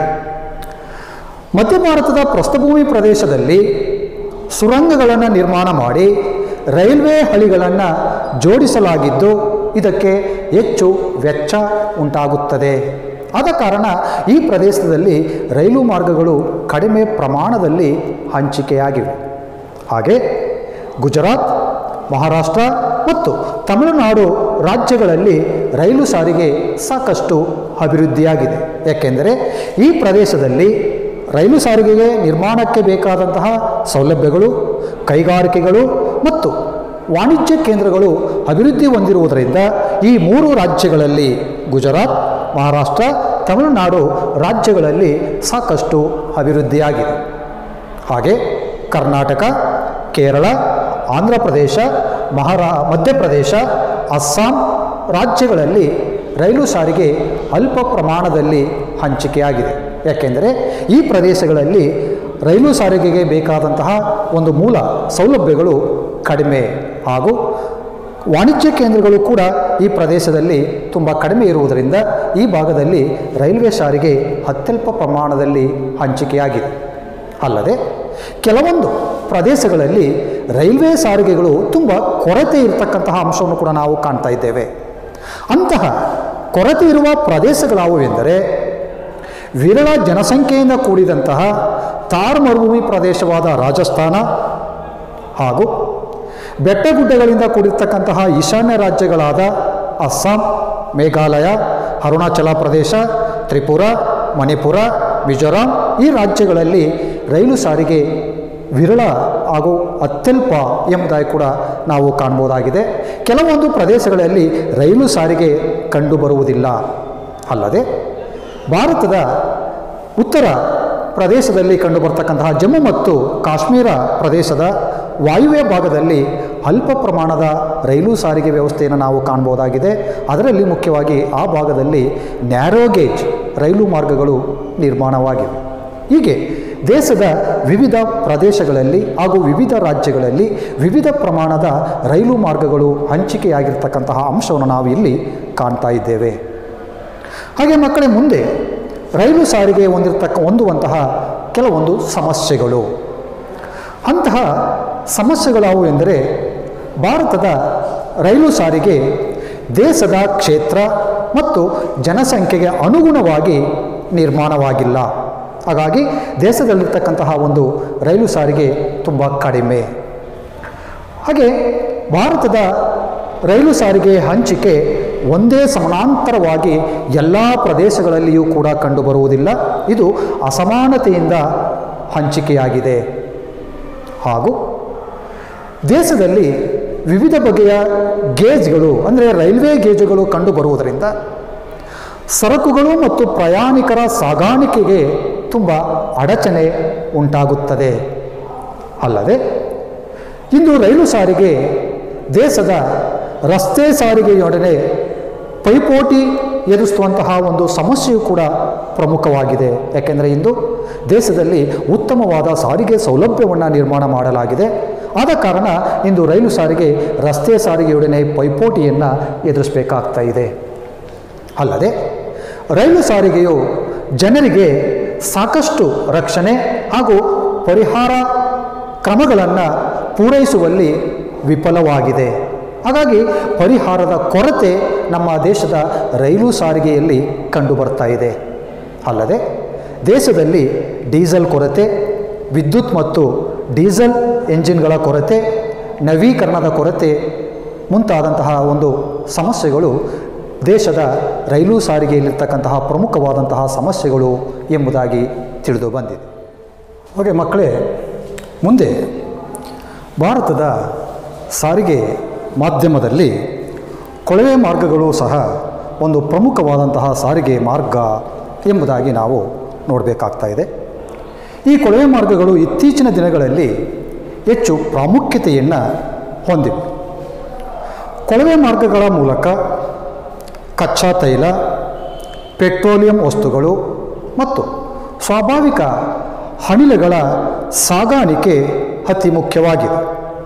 ಮಧ್ಯ ಭಾರತದ ಪ್ರಸ್ಥಭೂಮಿ ಪ್ರದೇಶದಲ್ಲಿ ಸುರಂಗಗಳನ್ನು ನಿರ್ಮಾಣ ಮಾಡಿ ರೈಲ್ವೆ ಹಳಿಗಳನ್ನು ಜೋಡಿಸಲಾಗಿದ್ದು ಇದಕ್ಕೆ ಹೆಚ್ಚು ವೆಚ್ಚ ಉಂಟಾಗುತ್ತದೆ ಆದ ಕಾರಣ ಈ ಪ್ರದೇಶದಲ್ಲಿ ರೈಲು ಮಾರ್ಗಗಳು ಕಡಿಮೆ ಪ್ರಮಾಣದಲ್ಲಿ ಹಂಚಿಕೆಯಾಗಿವೆ ಹಾಗೆ ಗುಜರಾತ್ ಮಹಾರಾಷ್ಟ್ರ ಮತ್ತು ತಮಿಳುನಾಡು ರಾಜ್ಯಗಳಲ್ಲಿ ರೈಲು ಸಾರಿಗೆ ಸಾಕಷ್ಟು ಅಭಿವೃದ್ಧಿಯಾಗಿದೆ ಯಾಕೆಂದರೆ ಈ ಪ್ರದೇಶದಲ್ಲಿ ರೈಲು ಸಾರಿಗೆಗೆ ನಿರ್ಮಾಣಕ್ಕೆ ಬೇಕಾದಂತಹ ಸೌಲಭ್ಯಗಳು ಕೈಗಾರಿಕೆಗಳು ಮತ್ತು ವಾಣಿಜ್ಯ ಕೇಂದ್ರಗಳು ಅಭಿವೃದ್ಧಿ ಹೊಂದಿರುವುದರಿಂದ ಈ ಮೂರು ರಾಜ್ಯಗಳಲ್ಲಿ ಗುಜರಾತ್ ಮಹಾರಾಷ್ಟ್ರ ತಮಿಳುನಾಡು ರಾಜ್ಯಗಳಲ್ಲಿ ಸಾಕಷ್ಟು ಅಭಿವೃದ್ಧಿಯಾಗಿದೆ ಹಾಗೆ ಕರ್ನಾಟಕ ಕೇರಳ ಆಂಧ್ರ ಪ್ರದೇಶ ಮಹಾರಾ ಮಧ್ಯಪ್ರದೇಶ ಅಸ್ಸಾಂ ರಾಜ್ಯಗಳಲ್ಲಿ ರೈಲು ಸಾರಿಗೆ ಅಲ್ಪ ಪ್ರಮಾಣದಲ್ಲಿ ಹಂಚಿಕೆಯಾಗಿದೆ ಯಾಕೆಂದರೆ ಈ ಪ್ರದೇಶಗಳಲ್ಲಿ ರೈಲು ಸಾರಿಗೆಗೆ ಬೇಕಾದಂತಹ ಒಂದು ಮೂಲ ಸೌಲಭ್ಯಗಳು ಕಡಿಮೆ ಹಾಗೂ ವಾಣಿಜ್ಯ ಕೇಂದ್ರಗಳು ಕೂಡ ಈ ಪ್ರದೇಶದಲ್ಲಿ ತುಂಬ ಕಡಿಮೆ ಇರುವುದರಿಂದ ಈ ಭಾಗದಲ್ಲಿ ರೈಲ್ವೆ ಸಾರಿಗೆ ಅತ್ಯಲ್ಪ ಪ್ರಮಾಣದಲ್ಲಿ ಹಂಚಿಕೆಯಾಗಿದೆ ಅಲ್ಲದೆ ಕೆಲವೊಂದು ಪ್ರದೇಶಗಳಲ್ಲಿ ರೈಲ್ವೆ ಸಾರಿಗೆಗಳು ತುಂಬ ಕೊರತೆ ಇರತಕ್ಕಂತಹ ಅಂಶವನ್ನು ಕೂಡ ನಾವು ಕಾಣ್ತಾ ಇದ್ದೇವೆ ಅಂತಹ ಕೊರತೆ ಇರುವ ಪ್ರದೇಶಗಳಾವುವೆಂದರೆ ವಿರಳ ಜನಸಂಖ್ಯೆಯಿಂದ ಕೂಡಿದಂತಹ ತಾರ್ ಮರುಭೂಮಿ ಪ್ರದೇಶವಾದ ರಾಜಸ್ಥಾನ ಹಾಗೂ ಬೆಟ್ಟಗುಡ್ಡಗಳಿಂದ ಕೂಡಿರ್ತಕ್ಕಂತಹ ಈಶಾನ್ಯ ರಾಜ್ಯಗಳಾದ ಅಸ್ಸಾಂ ಮೇಘಾಲಯ ಅರುಣಾಚಲ ಪ್ರದೇಶ ತ್ರಿಪುರ ಮಣಿಪುರ ಮಿಜೋರಾಂ ಈ ರಾಜ್ಯಗಳಲ್ಲಿ ರೈಲು ಸಾರಿಗೆ ವಿರಳ ಹಾಗೂ ಅತ್ಯಲ್ಪ ಎಂಬುದಾಗಿ ಕೂಡ ನಾವು ಕಾಣ್ಬೋದಾಗಿದೆ ಕೆಲವೊಂದು ಪ್ರದೇಶಗಳಲ್ಲಿ ರೈಲು ಸಾರಿಗೆ ಕಂಡುಬರುವುದಿಲ್ಲ ಅಲ್ಲದೆ ಭಾರತದ ಉತ್ತರ ಪ್ರದೇಶದಲ್ಲಿ ಕಂಡುಬರ್ತಕ್ಕಂತಹ ಜಮ್ಮು ಮತ್ತು ಕಾಶ್ಮೀರ ಪ್ರದೇಶದ ವಾಯುವ್ಯ ಭಾಗದಲ್ಲಿ ಅಲ್ಪ ಪ್ರಮಾಣದ ರೈಲು ಸಾರಿಗೆ ವ್ಯವಸ್ಥೆಯನ್ನು ನಾವು ಕಾಣ್ಬೋದಾಗಿದೆ ಅದರಲ್ಲಿ ಮುಖ್ಯವಾಗಿ ಆ ಭಾಗದಲ್ಲಿ ನ್ಯಾರೋ ಗೇಜ್ ರೈಲು ಮಾರ್ಗಗಳು ನಿರ್ಮಾಣವಾಗಿವೆ ಹೀಗೆ ದೇಶದ ವಿವಿಧ ಪ್ರದೇಶಗಳಲ್ಲಿ ಹಾಗೂ ವಿವಿಧ ರಾಜ್ಯಗಳಲ್ಲಿ ವಿವಿಧ ಪ್ರಮಾಣದ ರೈಲು ಮಾರ್ಗಗಳು ಹಂಚಿಕೆಯಾಗಿರ್ತಕ್ಕಂತಹ ಅಂಶವನ್ನು ನಾವು ಇಲ್ಲಿ ಕಾಣ್ತಾ ಇದ್ದೇವೆ ಹಾಗೆ ಮಕ್ಕಳೇ ಮುಂದೆ ರೈಲು ಸಾರಿಗೆ ಹೊಂದಿರತಕ್ಕ ಹೊಂದುವಂತಹ ಕೆಲವೊಂದು ಸಮಸ್ಯೆಗಳು ಅಂತಹ ಸಮಸ್ಯೆಗಳಾವು ಎಂದರೆ ಭಾರತದ ರೈಲು ಸಾರಿಗೆ ದೇಶದ ಕ್ಷೇತ್ರ ಮತ್ತು ಜನಸಂಖ್ಯೆಗೆ ಅನುಗುಣವಾಗಿ ನಿರ್ಮಾಣವಾಗಿಲ್ಲ ಹಾಗಾಗಿ ದೇಶದಲ್ಲಿರ್ತಕ್ಕಂತಹ ಒಂದು ರೈಲು ಸಾರಿಗೆ ತುಂಬ ಕಡಿಮೆ ಹಾಗೆ ಭಾರತದ ರೈಲು ಸಾರಿಗೆ ಹಂಚಿಕೆ ಒಂದೇ ಸಮಾನಾಂತರವಾಗಿ ಎಲ್ಲ ಪ್ರದೇಶಗಳಲ್ಲಿಯೂ ಕೂಡ ಕಂಡುಬರುವುದಿಲ್ಲ ಇದು ಅಸಮಾನತೆಯಿಂದ ಹಂಚಿಕೆಯಾಗಿದೆ ಹಾಗೂ ದೇಶದಲ್ಲಿ ವಿವಿಧ ಬಗೆಯ ಗೇಜ್ಗಳು ಅಂದರೆ ರೈಲ್ವೆ ಗೇಜುಗಳು ಕಂಡುಬರುವುದರಿಂದ ಸರಕುಗಳು ಮತ್ತು ಪ್ರಯಾಣಿಕರ ಸಾಗಾಣಿಕೆಗೆ ತುಂಬ ಅಡಚಣೆ ಉಂಟಾಗುತ್ತದೆ ಅಲ್ಲದೆ ಇಂದು ರೈಲು ಸಾರಿಗೆ ದೇಶದ ರಸ್ತೆ ಸಾರಿಗೆಯೊಡನೆ ಪೈಪೋಟಿ ಎದುರಿಸುವಂತಹ ಒಂದು ಸಮಸ್ಯೆಯು ಕೂಡ ಪ್ರಮುಖವಾಗಿದೆ ಯಾಕೆಂದರೆ ಇಂದು ದೇಶದಲ್ಲಿ ಉತ್ತಮವಾದ ಸಾರಿಗೆ ಸೌಲಭ್ಯವನ್ನು ನಿರ್ಮಾಣ ಮಾಡಲಾಗಿದೆ ಆದ ಕಾರಣ ಇಂದು ರೈಲು ಸಾರಿಗೆ ರಸ್ತೆ ಸಾರಿಗೆಯೊಡನೆ ಪೈಪೋಟಿಯನ್ನು ಎದುರಿಸಬೇಕಾಗ್ತಾ ಇದೆ ಅಲ್ಲದೆ ರೈಲು ಸಾರಿಗೆಯು ಜನರಿಗೆ ಸಾಕಷ್ಟು ರಕ್ಷಣೆ ಹಾಗೂ ಪರಿಹಾರ ಕ್ರಮಗಳನ್ನು ಪೂರೈಸುವಲ್ಲಿ ವಿಫಲವಾಗಿದೆ ಹಾಗಾಗಿ ಪರಿಹಾರದ ಕೊರತೆ ನಮ್ಮ ದೇಶದ ರೈಲು ಸಾರಿಗೆಯಲ್ಲಿ ಕಂಡುಬರ್ತಾ ಇದೆ ಅಲ್ಲದೆ ದೇಶದಲ್ಲಿ ಡೀಸೆಲ್ ಕೊರತೆ ವಿದ್ಯುತ್ ಮತ್ತು ಡೀಸೆಲ್ ಎಂಜಿನ್ಗಳ ಕೊರತೆ ನವೀಕರಣದ ಕೊರತೆ ಮುಂತಾದಂತಹ ಒಂದು ಸಮಸ್ಯೆಗಳು ದೇಶದ ರೈಲು ಸಾರಿಗೆಯಲ್ಲಿರ್ತಕ್ಕಂತಹ ಪ್ರಮುಖವಾದಂತಹ ಸಮಸ್ಯೆಗಳು ಎಂಬುದಾಗಿ ತಿಳಿದು ಬಂದಿದೆ ಹಾಗೆ ಮಕ್ಕಳೇ ಮುಂದೆ ಭಾರತದ ಸಾರಿಗೆ ಮಾಧ್ಯಮದಲ್ಲಿ ಕೊಳವೆ ಮಾರ್ಗಗಳು ಸಹ ಒಂದು ಪ್ರಮುಖವಾದಂತಹ ಸಾರಿಗೆ ಮಾರ್ಗ ಎಂಬುದಾಗಿ ನಾವು ನೋಡಬೇಕಾಗ್ತಾ ಇದೆ ಈ ಕೊಳವೆ ಮಾರ್ಗಗಳು ಇತ್ತೀಚಿನ ದಿನಗಳಲ್ಲಿ ಹೆಚ್ಚು ಪ್ರಾಮುಖ್ಯತೆಯನ್ನು ಹೊಂದಿವೆ ಕೊಳವೆ ಮಾರ್ಗಗಳ ಮೂಲಕ ಕಚ್ಚಾ ತೈಲ ಪೆಟ್ರೋಲಿಯಂ ವಸ್ತುಗಳು ಮತ್ತು ಸ್ವಾಭಾವಿಕ ಅನಿಲಗಳ ಸಾಗಾಣಿಕೆ ಅತಿ ಮುಖ್ಯವಾಗಿದೆ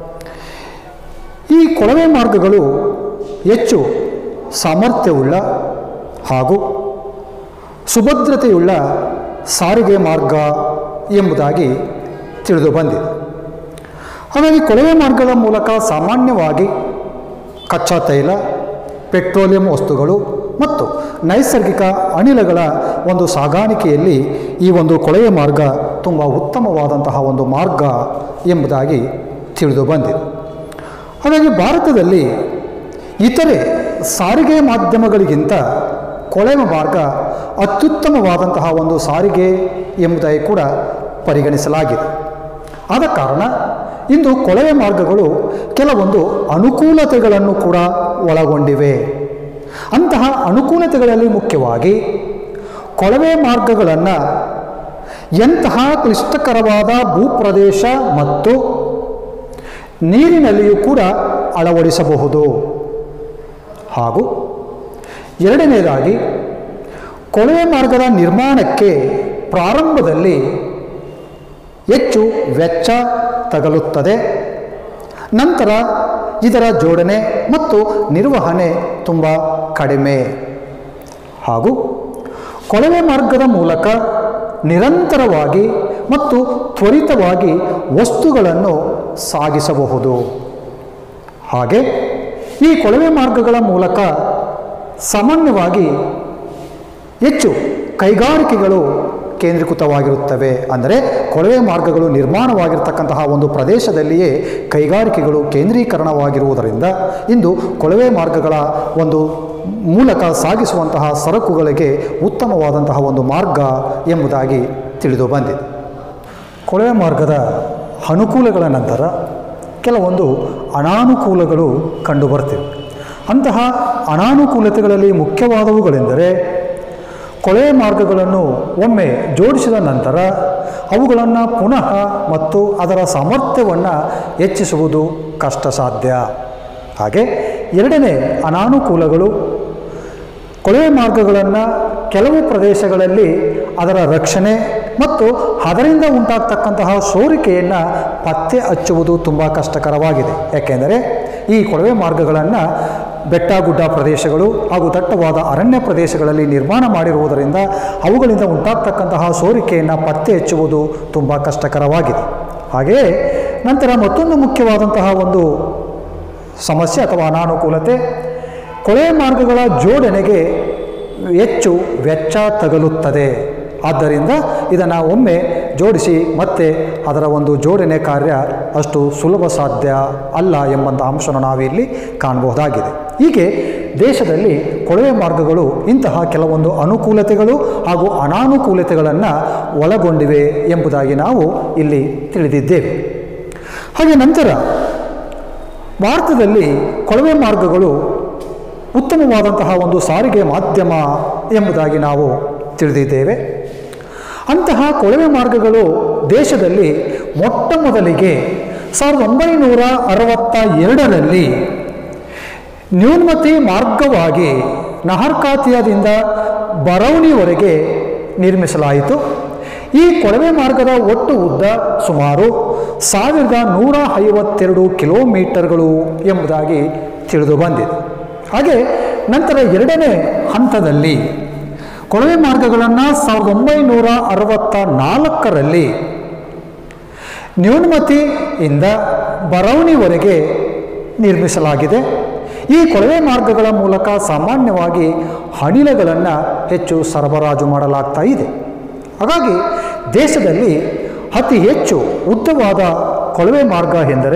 ಈ ಕೊಳವೆ ಮಾರ್ಗಗಳು ಹೆಚ್ಚು ಸಾಮರ್ಥ್ಯವುಳ್ಳ ಹಾಗೂ ಸುಭದ್ರತೆಯುಳ್ಳ ಸಾರಿಗೆ ಮಾರ್ಗ ಎಂಬುದಾಗಿ ತಿಳಿದು ಬಂದಿದೆ ಹಾಗಾಗಿ ಕೊಳವೆ ಮಾರ್ಗಗಳ ಮೂಲಕ ಸಾಮಾನ್ಯವಾಗಿ ಕಚ್ಚಾ ತೈಲ ಪೆಟ್ರೋಲಿಯಂ ವಸ್ತುಗಳು ಮತ್ತು ನೈಸರ್ಗಿಕ ಅನಿಲಗಳ ಒಂದು ಸಾಗಾಣಿಕೆಯಲ್ಲಿ ಈ ಒಂದು ಕೊಳವೆ ಮಾರ್ಗ ತುಂಬ ಉತ್ತಮವಾದಂತಹ ಒಂದು ಮಾರ್ಗ ಎಂಬುದಾಗಿ ತಿಳಿದು ಬಂದಿದೆ ಹಾಗಾಗಿ ಭಾರತದಲ್ಲಿ ಇತರೆ ಸಾರಿಗೆ ಮಾಧ್ಯಮಗಳಿಗಿಂತ ಕೊಳವೆ ಮಾರ್ಗ ಅತ್ಯುತ್ತಮವಾದಂತಹ ಒಂದು ಸಾರಿಗೆ ಎಂಬುದಾಗಿ ಕೂಡ ಪರಿಗಣಿಸಲಾಗಿದೆ ಆದ ಕಾರಣ ಇಂದು ಕೊಳವೆ ಮಾರ್ಗಗಳು ಕೆಲವೊಂದು ಅನುಕೂಲತೆಗಳನ್ನು ಕೂಡ ಒಳಗೊಂಡಿವೆ ಅಂತಹ ಅನುಕೂಲತೆಗಳಲ್ಲಿ ಮುಖ್ಯವಾಗಿ ಕೊಳವೆ ಮಾರ್ಗಗಳನ್ನು ಎಂತಹ ಕ್ಲಿಷ್ಟಕರವಾದ ಭೂಪ್ರದೇಶ ಮತ್ತು ನೀರಿನಲ್ಲಿಯೂ ಕೂಡ ಅಳವಡಿಸಬಹುದು ಹಾಗೂ ಎರಡನೇದಾಗಿ ಕೊಳವೆ ಮಾರ್ಗದ ನಿರ್ಮಾಣಕ್ಕೆ ಪ್ರಾರಂಭದಲ್ಲಿ ಹೆಚ್ಚು ವೆಚ್ಚ ತಗಲುತ್ತದೆ ನಂತರ ಇದರ ಜೋಡಣೆ ಮತ್ತು ನಿರ್ವಹಣೆ ತುಂಬ ಕಡಿಮೆ ಹಾಗೂ ಕೊಳವೆ ಮಾರ್ಗದ ಮೂಲಕ ನಿರಂತರವಾಗಿ ಮತ್ತು ತ್ವರಿತವಾಗಿ ವಸ್ತುಗಳನ್ನು ಸಾಗಿಸಬಹುದು ಹಾಗೆ ಈ ಕೊಳವೆ ಮಾರ್ಗಗಳ ಮೂಲಕ ಸಾಮಾನ್ಯವಾಗಿ ಹೆಚ್ಚು ಕೈಗಾರಿಕೆಗಳು ಕೇಂದ್ರೀಕೃತವಾಗಿರುತ್ತವೆ ಅಂದರೆ ಕೊಳವೆ ಮಾರ್ಗಗಳು ನಿರ್ಮಾಣವಾಗಿರ್ತಕ್ಕಂತಹ ಒಂದು ಪ್ರದೇಶದಲ್ಲಿಯೇ ಕೈಗಾರಿಕೆಗಳು ಕೇಂದ್ರೀಕರಣವಾಗಿರುವುದರಿಂದ ಇಂದು ಕೊಳವೆ ಮಾರ್ಗಗಳ ಒಂದು ಮೂಲಕ ಸಾಗಿಸುವಂತಹ ಸರಕುಗಳಿಗೆ ಉತ್ತಮವಾದಂತಹ ಒಂದು ಮಾರ್ಗ ಎಂಬುದಾಗಿ ತಿಳಿದು ಬಂದಿದೆ ಕೊಳವೆ ಮಾರ್ಗದ ಅನುಕೂಲಗಳ ನಂತರ ಕೆಲವೊಂದು ಅನಾನುಕೂಲಗಳು ಕಂಡುಬರ್ತಿವೆ ಅಂತಹ ಅನಾನುಕೂಲತೆಗಳಲ್ಲಿ ಮುಖ್ಯವಾದವುಗಳೆಂದರೆ ಕೊಳೆಯ ಮಾರ್ಗಗಳನ್ನು ಒಮ್ಮೆ ಜೋಡಿಸಿದ ನಂತರ ಅವುಗಳನ್ನು ಪುನಃ ಮತ್ತು ಅದರ ಸಾಮರ್ಥ್ಯವನ್ನು ಹೆಚ್ಚಿಸುವುದು ಕಷ್ಟ ಸಾಧ್ಯ ಹಾಗೆ ಎರಡನೇ ಅನಾನುಕೂಲಗಳು ಕೊಳವೆ ಮಾರ್ಗಗಳನ್ನು ಕೆಲವು ಪ್ರದೇಶಗಳಲ್ಲಿ ಅದರ ರಕ್ಷಣೆ ಮತ್ತು ಅದರಿಂದ ಉಂಟಾಗ್ತಕ್ಕಂತಹ ಸೋರಿಕೆಯನ್ನು ಪತ್ತೆ ಹಚ್ಚುವುದು ತುಂಬ ಕಷ್ಟಕರವಾಗಿದೆ ಯಾಕೆಂದರೆ ಈ ಕೊಳವೆ ಮಾರ್ಗಗಳನ್ನು ಬೆಟ್ಟ ಗುಡ್ಡ ಪ್ರದೇಶಗಳು ಹಾಗೂ ದಟ್ಟವಾದ ಅರಣ್ಯ ಪ್ರದೇಶಗಳಲ್ಲಿ ನಿರ್ಮಾಣ ಮಾಡಿರುವುದರಿಂದ ಅವುಗಳಿಂದ ಉಂಟಾಗ್ತಕ್ಕಂತಹ ಸೋರಿಕೆಯನ್ನು ಪತ್ತೆ ಹಚ್ಚುವುದು ತುಂಬ ಕಷ್ಟಕರವಾಗಿದೆ ಹಾಗೆಯೇ ನಂತರ ಮತ್ತೊಂದು ಮುಖ್ಯವಾದಂತಹ ಒಂದು ಸಮಸ್ಯೆ ಅಥವಾ ಅನಾನುಕೂಲತೆ ಕೊಳೆ ಮಾರ್ಗಗಳ ಜೋಡಣೆಗೆ ಹೆಚ್ಚು ವೆಚ್ಚ ತಗಲುತ್ತದೆ ಆದ್ದರಿಂದ ಇದನ್ನು ಒಮ್ಮೆ ಜೋಡಿಸಿ ಮತ್ತೆ ಅದರ ಒಂದು ಜೋಡಣೆ ಕಾರ್ಯ ಅಷ್ಟು ಸುಲಭ ಸಾಧ್ಯ ಅಲ್ಲ ಎಂಬಂಥ ಅಂಶವನ್ನು ನಾವಿಲ್ಲಿ ಕಾಣಬಹುದಾಗಿದೆ ಹೀಗೆ ದೇಶದಲ್ಲಿ ಕೊಳವೆ ಮಾರ್ಗಗಳು ಇಂತಹ ಕೆಲವೊಂದು ಅನುಕೂಲತೆಗಳು ಹಾಗೂ ಅನಾನುಕೂಲತೆಗಳನ್ನು ಒಳಗೊಂಡಿವೆ ಎಂಬುದಾಗಿ ನಾವು ಇಲ್ಲಿ ತಿಳಿದಿದ್ದೇವೆ ಹಾಗೆ ನಂತರ ಭಾರತದಲ್ಲಿ ಕೊಳವೆ ಮಾರ್ಗಗಳು ಉತ್ತಮವಾದಂತಹ ಒಂದು ಸಾರಿಗೆ ಮಾಧ್ಯಮ ಎಂಬುದಾಗಿ ನಾವು ತಿಳಿದಿದ್ದೇವೆ ಅಂತಹ ಕೊಳವೆ ಮಾರ್ಗಗಳು ದೇಶದಲ್ಲಿ ಮೊಟ್ಟ ಮೊದಲಿಗೆ ಸಾವಿರದ ಒಂಬೈನೂರ ಅರವತ್ತ ಎರಡರಲ್ಲಿ ನ್ಯೂನ್ಮತಿ ಮಾರ್ಗವಾಗಿ ನಹರ್ಕಾತಿಯಾದಿಂದ ಬರೌನಿವರೆಗೆ ನಿರ್ಮಿಸಲಾಯಿತು ಈ ಕೊಳವೆ ಮಾರ್ಗದ ಒಟ್ಟು ಉದ್ದ ಸುಮಾರು ಸಾವಿರದ ನೂರ ಐವತ್ತೆರಡು ಕಿಲೋಮೀಟರ್ಗಳು ಎಂಬುದಾಗಿ ತಿಳಿದು ಬಂದಿದೆ ಹಾಗೆ ನಂತರ ಎರಡನೇ ಹಂತದಲ್ಲಿ ಕೊಳವೆ ಮಾರ್ಗಗಳನ್ನು ಸಾವಿರದ ಒಂಬೈನೂರ ಅರವತ್ತ ನಾಲ್ಕರಲ್ಲಿ ನ್ಯೂನ್ಮತಿಯಿಂದ ಬರೌನಿವರೆಗೆ ನಿರ್ಮಿಸಲಾಗಿದೆ ಈ ಕೊಳವೆ ಮಾರ್ಗಗಳ ಮೂಲಕ ಸಾಮಾನ್ಯವಾಗಿ ಅನಿಲಗಳನ್ನು ಹೆಚ್ಚು ಸರಬರಾಜು ಮಾಡಲಾಗ್ತಾ ಇದೆ ಹಾಗಾಗಿ ದೇಶದಲ್ಲಿ ಅತಿ ಹೆಚ್ಚು ಉದ್ದವಾದ ಕೊಳವೆ ಮಾರ್ಗ ಎಂದರೆ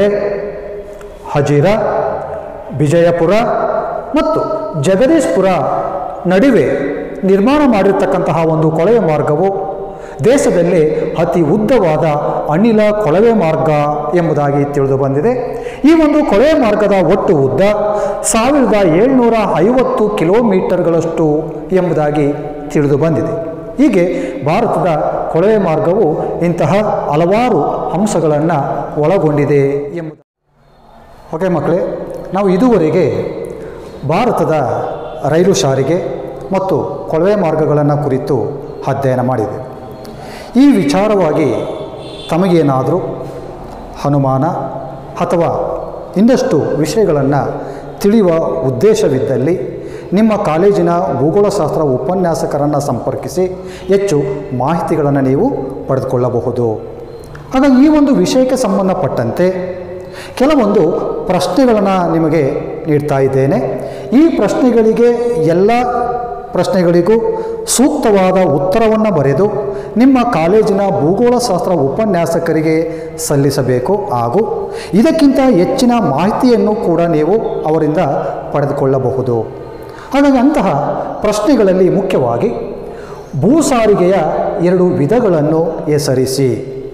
ಹಜೀರ ವಿಜಯಪುರ ಮತ್ತು ಜಗದೀಶ್ಪುರ ನಡುವೆ ನಿರ್ಮಾಣ ಮಾಡಿರ್ತಕ್ಕಂತಹ ಒಂದು ಕೊಳವೆ ಮಾರ್ಗವು ದೇಶದಲ್ಲಿ ಅತಿ ಉದ್ದವಾದ ಅನಿಲ ಕೊಳವೆ ಮಾರ್ಗ ಎಂಬುದಾಗಿ ತಿಳಿದು ಬಂದಿದೆ ಈ ಒಂದು ಕೊಳವೆ ಮಾರ್ಗದ ಒಟ್ಟು ಉದ್ದ ಸಾವಿರದ ಏಳ್ನೂರ ಐವತ್ತು ಕಿಲೋಮೀಟರ್ಗಳಷ್ಟು ಎಂಬುದಾಗಿ ತಿಳಿದು ಬಂದಿದೆ ಹೀಗೆ ಭಾರತದ ಕೊಳವೆ ಮಾರ್ಗವು ಇಂತಹ ಹಲವಾರು ಅಂಶಗಳನ್ನು ಒಳಗೊಂಡಿದೆ ಎಂಬುದು ಓಕೆ ಮಕ್ಕಳೇ ನಾವು ಇದುವರೆಗೆ ಭಾರತದ ರೈಲು ಸಾರಿಗೆ ಮತ್ತು ಕೊಳವೆ ಮಾರ್ಗಗಳನ್ನು ಕುರಿತು ಅಧ್ಯಯನ ಮಾಡಿದೆ ಈ ವಿಚಾರವಾಗಿ ತಮಗೇನಾದರೂ ಅನುಮಾನ ಅಥವಾ ಇನ್ನಷ್ಟು ವಿಷಯಗಳನ್ನು ತಿಳಿಯುವ ಉದ್ದೇಶವಿದ್ದಲ್ಲಿ ನಿಮ್ಮ ಕಾಲೇಜಿನ ಭೂಗೋಳಶಾಸ್ತ್ರ ಉಪನ್ಯಾಸಕರನ್ನು ಸಂಪರ್ಕಿಸಿ ಹೆಚ್ಚು ಮಾಹಿತಿಗಳನ್ನು ನೀವು ಪಡೆದುಕೊಳ್ಳಬಹುದು ಹಾಗಾಗಿ ಈ ಒಂದು ವಿಷಯಕ್ಕೆ ಸಂಬಂಧಪಟ್ಟಂತೆ ಕೆಲವೊಂದು ಪ್ರಶ್ನೆಗಳನ್ನು ನಿಮಗೆ ನೀಡ್ತಾ ಇದ್ದೇನೆ ಈ ಪ್ರಶ್ನೆಗಳಿಗೆ ಎಲ್ಲ ಪ್ರಶ್ನೆಗಳಿಗೂ ಸೂಕ್ತವಾದ ಉತ್ತರವನ್ನು ಬರೆದು ನಿಮ್ಮ ಕಾಲೇಜಿನ ಭೂಗೋಳಶಾಸ್ತ್ರ ಉಪನ್ಯಾಸಕರಿಗೆ ಸಲ್ಲಿಸಬೇಕು ಹಾಗೂ ಇದಕ್ಕಿಂತ ಹೆಚ್ಚಿನ ಮಾಹಿತಿಯನ್ನು ಕೂಡ ನೀವು ಅವರಿಂದ ಪಡೆದುಕೊಳ್ಳಬಹುದು ಹಾಗಾಗಿ ಅಂತಹ ಪ್ರಶ್ನೆಗಳಲ್ಲಿ ಮುಖ್ಯವಾಗಿ ಭೂ ಸಾರಿಗೆಯ ಎರಡು ವಿಧಗಳನ್ನು ಹೆಸರಿಸಿ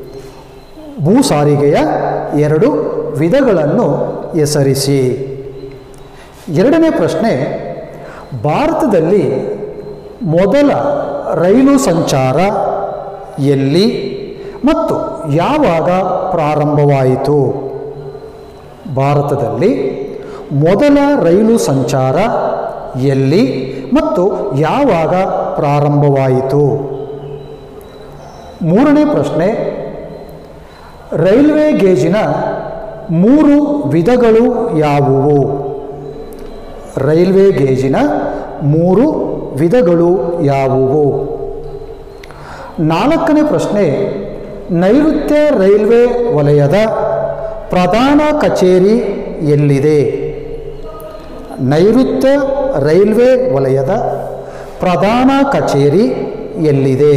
ಭೂ ಸಾರಿಗೆಯ ಎರಡು ವಿಧಗಳನ್ನು ಹೆಸರಿಸಿ ಎರಡನೇ ಪ್ರಶ್ನೆ ಭಾರತದಲ್ಲಿ ಮೊದಲ ರೈಲು ಸಂಚಾರ ಎಲ್ಲಿ ಮತ್ತು ಯಾವಾಗ ಪ್ರಾರಂಭವಾಯಿತು ಭಾರತದಲ್ಲಿ ಮೊದಲ ರೈಲು ಸಂಚಾರ ಎಲ್ಲಿ ಮತ್ತು ಯಾವಾಗ ಪ್ರಾರಂಭವಾಯಿತು ಮೂರನೇ ಪ್ರಶ್ನೆ ರೈಲ್ವೆ ಗೇಜಿನ ಮೂರು ವಿಧಗಳು ಯಾವುವು ರೈಲ್ವೆ ಗೇಜಿನ ಮೂರು ವಿಧಗಳು ಯಾವುವು ನಾಲ್ಕನೇ ಪ್ರಶ್ನೆ ನೈಋತ್ಯ ರೈಲ್ವೆ ವಲಯದ ಪ್ರಧಾನ ಕಚೇರಿ ಎಲ್ಲಿದೆ ನೈಋತ್ಯ ರೈಲ್ವೆ ವಲಯದ ಪ್ರಧಾನ ಕಚೇರಿ ಎಲ್ಲಿದೆ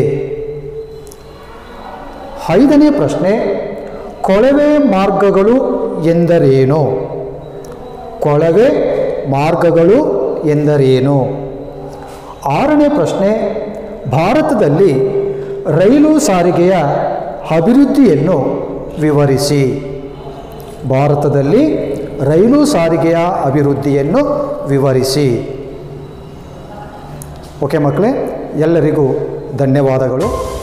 ಐದನೇ ಪ್ರಶ್ನೆ ಕೊಳವೆ ಮಾರ್ಗಗಳು ಎಂದರೇನು ಕೊಳವೆ ಮಾರ್ಗಗಳು ಎಂದರೇನು ಆರನೇ ಪ್ರಶ್ನೆ ಭಾರತದಲ್ಲಿ ರೈಲು ಸಾರಿಗೆಯ ಅಭಿವೃದ್ಧಿಯನ್ನು ವಿವರಿಸಿ ಭಾರತದಲ್ಲಿ ರೈಲು ಸಾರಿಗೆಯ ಅಭಿವೃದ್ಧಿಯನ್ನು ವಿವರಿಸಿ ಓಕೆ ಮಕ್ಕಳೇ ಎಲ್ಲರಿಗೂ ಧನ್ಯವಾದಗಳು